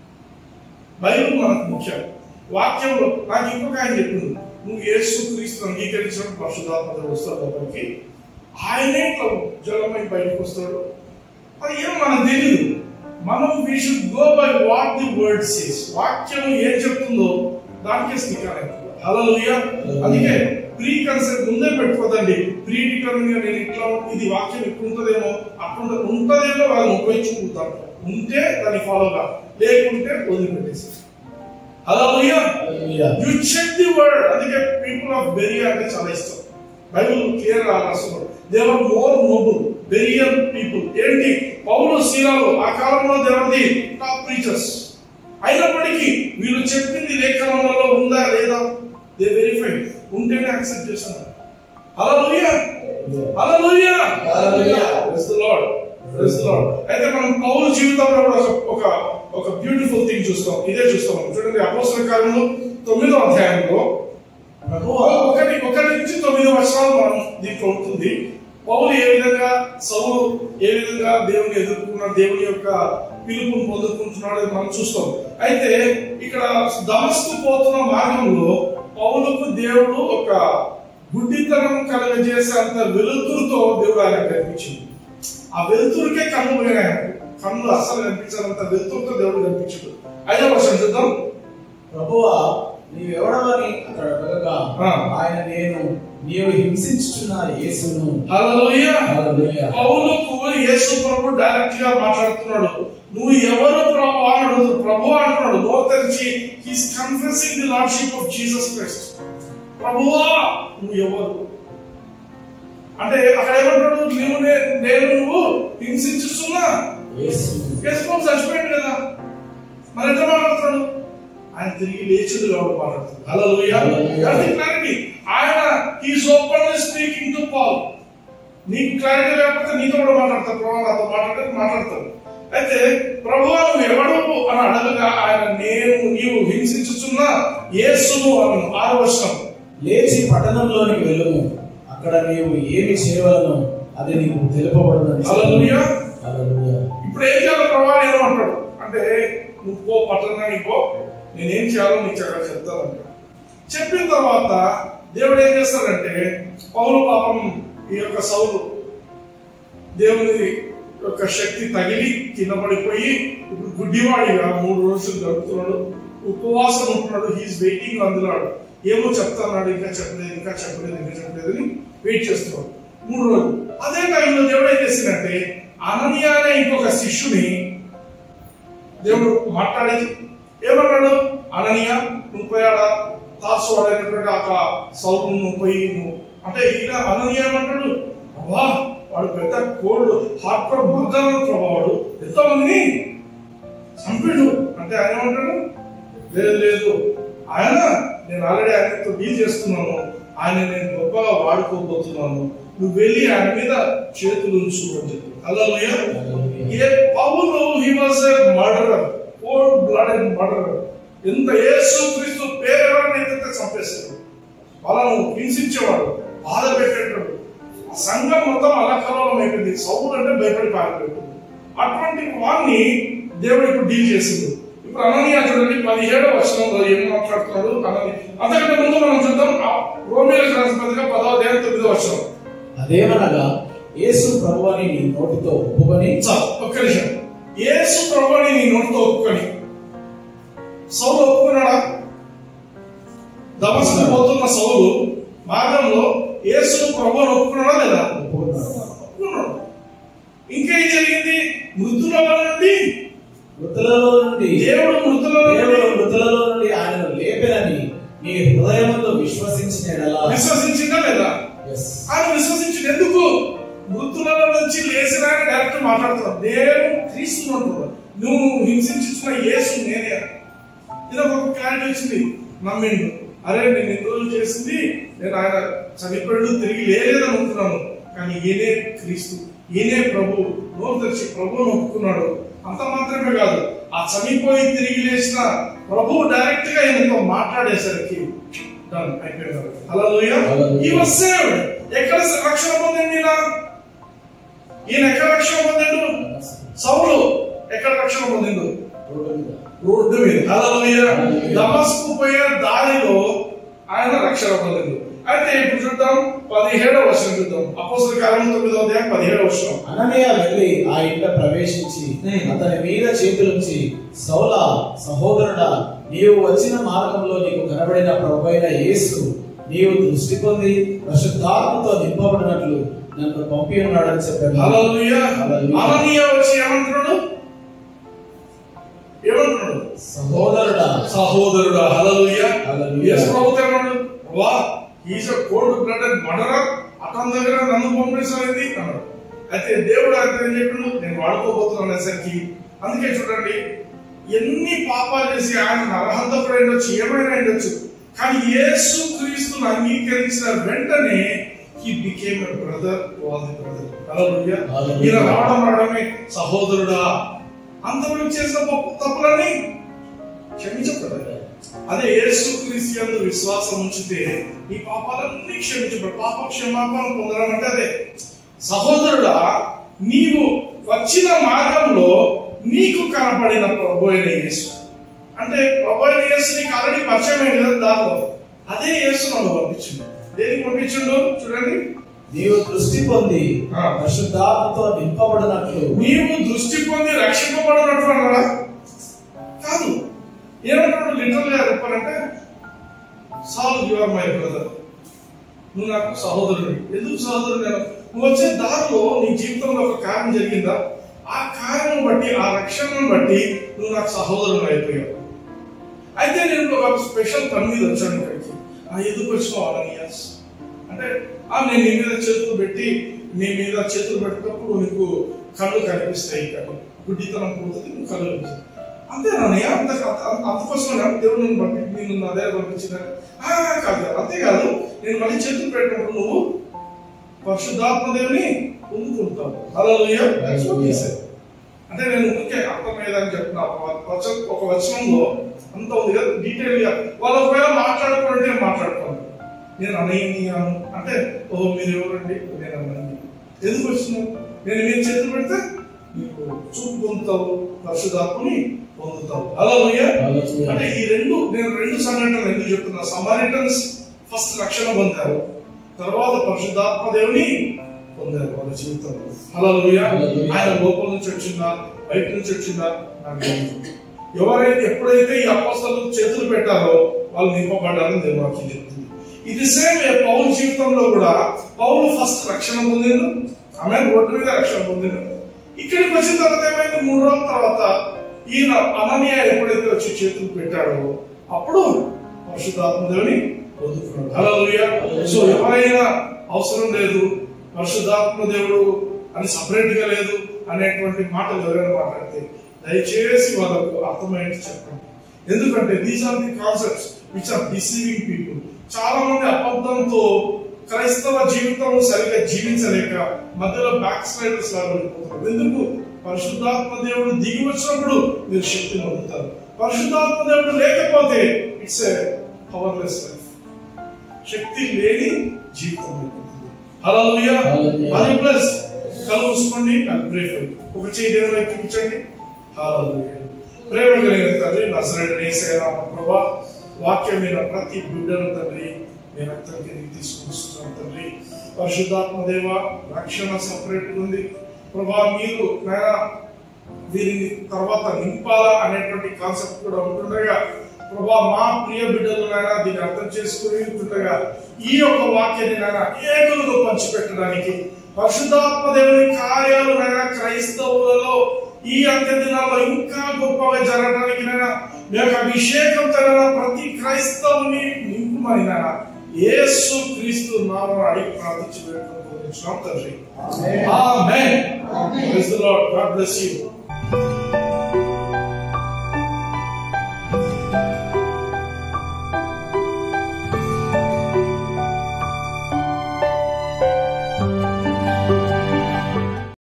బైబిల్ మనకు ముఖ్యం వాక్యంలో నాకు ఇంకొక ఆయన చెప్పింది నువ్వు యేసు క్రీస్తు అంగీకరించడం పరిశుద్ధాత్మ దేవుడు వస్తాడు లోపలికి ఆయనే ఇట్లా జలమై బయటకు వస్తాడు అది ఏం మనకు తెలియదు మనం we should go by what the word says వాక్యం ఏం చెప్తుందో దానికే స్టికర్ హల్లెలూయా అందుకే ప్రీ కన్సెప్ట్ ముందే పెట్టుకోదండి ప్రీ డిటర్మిన్ గా నేను ఇట్లా ఇది వాక్యం ఇక్కడ ఉంటదేమో అక్కడ ఉంటదేమో వాళ్ళని ఉపయోగించుకుంటారు ఉంటే దాన్ని ఫాలో గా లేకుంటే వదిలిపెట్టేసి hallelujah hallelujah. You check the word అందుకే పీపుల్ ఆఫ్ బెరియా అంటే చాలా ఇష్టం బైబిల్ క్లియర్ గా రాస్తున్నారు they are more noble Berean people ఏంటి పౌలు శీలాలు ఆ కాలంలో దేవది టాప్ ప్రీచర్స్ అయినప్పటికీ వీళ్ళు చెప్పింది లేఖనంలో ఉందా లేదా దే వెరిఫై ఉంటేనే యాక్సెప్ట్ చేస్తున్నారు hallelujah hallelujah hallelujah. Praise the Lord praise the Lord అయితే మనం పౌలు జీవితంలో కూడా ఒక ఒక ఒక బ్యూటిఫుల్ థింగ్ చూస్తాం ఇదే చూస్తాం మనం. చూడండి అపోస్తల కాలంలో తొమ్మిదో అధ్యాయంలో ప్రభువా ఒకటి ఒకటి నుంచి తొమ్మిది వర్షాలు మనం దీంట్లో ఉంటుంది పౌలు ఏ విధంగా సౌలు ఏ విధంగా దేవుని ఎదుర్కొన్న దేవుని యొక్క పిలుపును పొందుకుంటున్నాడు అని మనం చూస్తాం అయితే ఇక్కడ దమస్కు పోతున్న మార్గంలో పౌలుకు దేవుడు ఒక గుడ్డితనం కలుగజేసే అంత వెలుతురుతో దేవుడు ఆయన కనిపించింది ఆ వెలుతురుకే కన్ను పోయినాయి ఆయనకు. కన్ను అస్సలు కనిపించాలంత వెలుతురుతో దేవుడు కనిపించడు ఐదో వర్షం చూద్దాం ప్రభువా నీవెవడవని అతడు అడగగా ఆ. ఆయన నేను నీవు హింసించుచున్న యేసును హల్లెలూయా హల్లెలూయా. పౌలుకు యేసు ప్రభు డైరెక్ట్ గా మాట్లాడుతున్నాడు నువ్వు ఎవరు ప్రభు అన్నాడు ప్రభు అంటున్నాడు నోరు తెరిచి he's confessing the lordship of Jesus Christ ప్రభువా నువ్వు ఎవరు అంటే అక్కడ ఏమంటాడు నువ్వు నే- నేను నువ్వు హింసించుతున్నా యేసు యేసు ప్రభు చచ్చిపోయాడు కదా మరి ఎట్లా మాట్లాడుతున్నాడు ఆయన తిరిగి లేచుడు కాబట్టి మాట్లాడుతున్నాడు హల్లెలూయా హల్లెలూయా. క్లారిటీ ఆయన he's openly speaking to Paul నీకు క్లారిటీ లేకపోతే నీతో కూడా మాట్లాడతారు ప్రభు నాతో మాట్లాడితే మాట్లాడతారు అయితే ప్రభు నువ్వు ఎవడు అని అడగగా ఆయన నేను నీవు హింసించుచున్న యేసును అను ఆరు వర్షం లేచి పట్టణంలోనికి వెళ్ళుము అక్కడ నీవు ఏమి చేయవలను అది నీకు తెలుపబడునని హల్లెలూయా. హల్లెలూయా. ఇప్పుడు ఏం చేయాలి ప్రభా నేను అంటాడు అంటే నువ్వు పో పట్టణానికి పో నేనేం చేయాలో నీకు అక్కడ చెప్తాను చెప్పిన తర్వాత దేవుడు ఏం చేస్తాడంటే పౌలు పాపం ఈ యొక్క సౌలు దేవుని యొక్క శక్తి తగిలి కింద పడిపోయి ఇప్పుడు గుడ్డివాడిగా మూడు రోజులు గడుపుతున్నాడు ఉపవాసం ఉంటున్నాడు హీస్ వెయిటింగ్ అందులాడు ఏమో చెప్తున్నాడు ఇంకా చెప్పలేదు ఇంకా చెప్పలేదు ఇంకా చెప్పలేదు అని వెయిట్ చేస్తున్నాడు మూడు రోజులు అదే టైంలో దేవుడు ఏం చేసిందంటే అననీయ అనే ఇంకొక శిష్యుని దేవుడు మాట్లాడి ఏమన్నాడు అననీయ నువ్వు పోయాడా తాసు వాడైనటువంటి ఆ సౌలు నువ్వు పోయి నువ్వు అంటే ఈయన అననీయ ఏమంటాడు అవ్వా వాడు పెద్ద కోల్డ్ హార్ట్ కోర్ మర్దన ప్రభావాడు ఎంతో మందిని చంపాడు అంటే ఆయన ఏమంటాడు లేదు లేదు ఆయన నేను ఆల్రెడీ ఆయనతో డీల్ చేస్తున్నాను ఆయన నేను గొప్పగా వాడుకోబోతున్నాను నువ్వు వెళ్ళి ఆయన మీద చేతులు ఉంచు అని చెప్పి అలా ఏ పౌలు he was a murderer cold blooded murderer ఎంత యేసు క్రీస్తు పేరు ఎవరినైతే చంపేశాడు వాళ్ళను హింసించేవాడు బాధ పెట్టేటాడు ఆ సంఘం మొత్తం అలకలం అయిపోయింది సౌలు అంటే భయపడి పారిపోయాడు అటువంటి వాడిని దేవుడు ఇప్పుడు డీల్ చేసింది ఇప్పుడు అననీయ చూడండి పదిహేడవ వర్షంలో ఏం మాట్లాడుతున్నాడు అనని అంతకంటే ముందు మనం చూద్దాం ఆ రోమిలకు రాసిన పత్రిక పదవ దేవ తొమ్మిదో వర్షం అదేమనగా యేసు ప్రభువని నీ నోటితో ఒప్పుకొని చాలు ఒక్క నిమిషం యేసు ప్రభుని నీ నోటితో ఒప్పుకొని సౌలు ఒప్పుకున్నాడా దమస్కు పోతున్న సౌలు మార్గంలో యేసు ప్రభుని ఒప్పుకున్నాడా లేదా ఒప్పుకున్నాడు ఒప్పుకున్నాడు ఇంకేం జరిగింది మృతుల నుండి మృతులలో నుండి దేవుడు మృతుల దేవుడు నుండి మృతులలో నుండి ఆయనను లేపెనని నీ హృదయముతో విశ్వసించిన ఎడలా విశ్వసించిందా లేదా Yes. ఆయన విశ్వసించింది ఎందుకు మృతులలో నుంచి లేచిన ఆయన డైరెక్ట్ మాట్లాడుతున్నాడు నేను క్రీస్తు అంటున్నాడు నువ్వు హింసించిన యేసు నేనే ఇది ఒక క్లారిటీ వచ్చింది నమ్మిండు అరే నేను ఎన్ని రోజులు చేసింది నేను ఆయన చనిపోయాడు తిరిగి లేదని అనుకున్నాను కానీ ఈయనే క్రీస్తు ఈయనే ప్రభు నోరు తెరిచి ప్రభువును ఒప్పుకున్నాడు అంత మాత్రమే కాదు ఆ చనిపోయి తిరిగి లేచిన ప్రభు డైరెక్ట్ గా ఈయనతో మాట్లాడేసరికి done, అయిపోయినారు Hallelujah. Hallelujah. He was saved. ఎక్కడ రక్షణ పొందండి ఈయన ఈయన ఎక్కడ రక్షణ పొందాడు సౌలు ఎక్కడ రక్షణ పొందిండు రోడ్డు మీద. రోడ్డు మీద హల్లెలూయా. Hallelujah. దమస్కు పోయే దారిలో ఆయన రక్షణ పొందిండు అయితే ఇప్పుడు చూద్దాం పదిహేడవ వర్షం చూద్దాం అపోసల కాలం తొమ్మిదవ అధ్యాయం పదిహేడవ వర్షం అననీయ వెళ్ళి ఆ ఇంట ప్రవేశించి Hmm. అతని మీద చేతులుంచి సౌల సహోదరుడా నీవు వచ్చిన మార్గంలో నీకు కనబడిన ప్రభువైన యేసు నీవు దృష్టి పొంది పరిశుద్ధాత్మతో నింపబడినట్లు నన్ను పంపి ఉన్నాడని చెప్పాను హల్లెలూయా Hallelujah. అననీయ వచ్చి ఏమంటున్నాడు ఏమంటున్నాడు సహోదరుడా సహోదరుడా హల్లెలూయా హల్లెలూయా. యేసు ప్రభువు అన్నాడు వా is a cold blooded murderer అతని దగ్గర నన్ను పంపించలేదు అన్నాడు అయితే దేవుడు అయితే ఏం చెప్పిండు నేను వాడుకోబోతున్నాను అనేసరికి అందుకే చూడండి ఎన్ని పాపాలు చేసి ఆయన నరహంతకుడు ఉండొచ్చు ఏమైనా ఉండొచ్చు కానీ యేసు క్రీస్తును అంగీకరించిన వెంటనే హీ బికేమ్ ఎ బ్రదర్ వాల్ బ్రదర్ హల్లెలూయా హల్లెలూయా. ఈయన రావడం రావడమే సహోదరుడా అంతవరకు చేసిన తప్పు- తప్పులని క్షమించబడ్డాయి అదే యేసు క్రీస్తు విశ్వాసం ఉంచితే ఈ పాపాలన్నీ క్షమించబడు పాప క్షమాపణ పొందడం అంటే అదే సహోదరుడా నీవు వచ్చిన మార్గంలో నీకు కనపడిన ప్రభు అయిన యేసు అంటే ప్రభు అయిన యేసు నీకు ఆల్రెడీ పరిచయం అయింది కదా దాంట్లో అదే యేసు నన్ను పంపించిండు దేనికి పంపించిండు చూడండి నీవు దృష్టి పొంది ఆ. పరిశుద్ధాత్మతో నింపబడినట్లు నీవు దృష్టి పొంది రక్షింపబడినట్లు అన్నాడా కాదు ఏమంటాడు లిటరల్ గా చెప్పాలంటే సాల్ యు ఆర్ మై బ్రదర్ నువ్వు నాకు సహోదరుడు ఎందుకు సహోదరుడు నేను నువ్వు వచ్చే దారిలో నీ జీవితంలో ఒక కార్యం జరిగిందా ఆ కార్యం బట్టి ఆ రక్షణను బట్టి నువ్వు నాకు సహోదరుడు అయిపోయావు అయితే నేను ఒక స్పెషల్ పని మీద వచ్చాను ఇక్కడికి ఆ ఎందుకు వచ్చినావు అననీయాస్ అంటే ఆ నేను నీ మీద చేతులు పెట్టి నీ మీద చేతులు పెట్టినప్పుడు నీకు కళ్ళు కనిపిస్తాయి కళ్ళు గుడ్డితనం పోతుంది నువ్వు కళ్ళు కనిపిస్తాయి అంతేనా అంత అంత- అందుకోసం దేవుడు నేను పంపి నేను నా దగ్గర పంపించిన కాదు కాదు. అంతేకాదు నేను మళ్ళీ చేతులు పెట్టినప్పుడు నువ్వు పరిశుద్ధాత్మ దేవుని పొందుకుంటావు అలా అంటే నేను ఊరికే అర్థమయ్యేదని చెప్తున్నా ఒక వచనం ఒక వచనంలో అంత ఉంది కదా డీటెయిల్ గా వాళ్ళు ఒకవేళ మాట్లాడుకుంటే మాట్లాడుకోండి నేను అనయ్యను అంటే ఓ మీరు ఎవరండి నేను అన్నయ్య ఎందుకు వచ్చినావు నేను మీరు చేతులు పెడితే నీకు చూపు పొందుతావు పరిశుధాత్మని పొందుతావు అలా హల్లెలూయా. అంటే ఈ రెండు నేను రెండు సంఘటనలు ఎందుకు చెప్తున్నా సమారిటన్స్ ఫస్ట్ రక్షణ పొందారు తర్వాత పరిశుద్ధాత్మ దేవుని పొందారు వాళ్ళ జీవితంలో హల్లెలూయా హల్లెలూయా. ఆయన లోపల నుంచి వచ్చిందా బయట నుంచి వచ్చిందా నాకు తెలియదు ఎవరైతే ఎప్పుడైతే ఈ అపోస్తలు చేతులు పెట్టారో వాళ్ళు నింపబడ్డారని దేవుడు వాక్యం చెప్తుంది ఇది సేమ్ పౌరు జీవితంలో కూడా పౌరు ఫస్ట్ రక్షణ పొందిండు ఆమె రోడ్డు మీద రక్షణ పొందిండు ఇక్కడికి వచ్చిన తర్వాత ఏమైంది మూడు రోజుల తర్వాత ఈయన అననీయ ఎప్పుడైతే వచ్చి చేతులు పెట్టాడో అప్పుడు పరిశుద్ధాత్మ దేవుని పొందుకున్నాడు హల్లెలూయా సో ఎవరైనా అవసరం లేదు పరిశుద్ధాత్మ దేవుడు అని సపరేట్ గా లేదు అనేటువంటి మాటలు ఎవరైనా మాట్లాడితే దయచేసి వాళ్ళకు అర్థమయ్యేది చెప్పండి ఎందుకంటే these are the concepts which are deceiving people చాలా మంది అబద్ధంతో క్రైస్తవ జీవితం సరిగా జీవించలేక మధ్యలో బ్యాక్ స్లైడర్స్ లాగా వెళ్ళిపోతారు ఎందుకు పరిశుద్ధాత్మ దేవుడు దిగి వచ్చినప్పుడు మీరు శక్తిని పొందుతారు పరిశుద్ధాత్మ దేవుడు లేకపోతే ఇట్స్ ఏ పవర్లెస్ లైఫ్ శక్తి లేని జీవితం అయిపోతుంది హల్లెలూయా హల్లెలూయా. అది ప్లస్ కళ్ళు మూసుకోండి నాకు బ్రేక్ ఒక చేయి దేవుని వైపు చూపించండి హల్లెలూయా ప్రేమ కలిగిన తండ్రి నజరేయుడైన యేసయ్య ప్రభా వాక్యం మీద ప్రతి బిడ్డను తండ్రి మీ రక్తం కిందకి తీసుకొస్తున్నాం తండ్రి పరిశుద్ధాత్మ దేవ రక్షణ సపరేట్ ఉంది ప్రభా మీరు నాయన వీరిని తర్వాత నింపాలా అనేటువంటి కాన్సెప్ట్ కూడా ఉంటుండగా ప్రభా మా ప్రియ బిడ్డలు నాయన దీన్ని అర్థం చేసుకుని ఉంటుండగా ఈ యొక్క వాక్యాన్ని నాయన ఏకులుగా పంచిపెట్టడానికి పరిశుద్ధాత్మ దేవుని కార్యాలు నాయన క్రైస్తవులలో ఈ అంత్య దినాల్లో ఇంకా గొప్పగా జరగడానికి నాయన మీ యొక్క అభిషేకం తన ప్రతి క్రైస్తవుని నింపుమని నాయన యేసు క్రీస్తు నామం అడిగి ప్రార్థించి వేడుకుంటున్నాం తండ్రి amen praise the Lord God bless you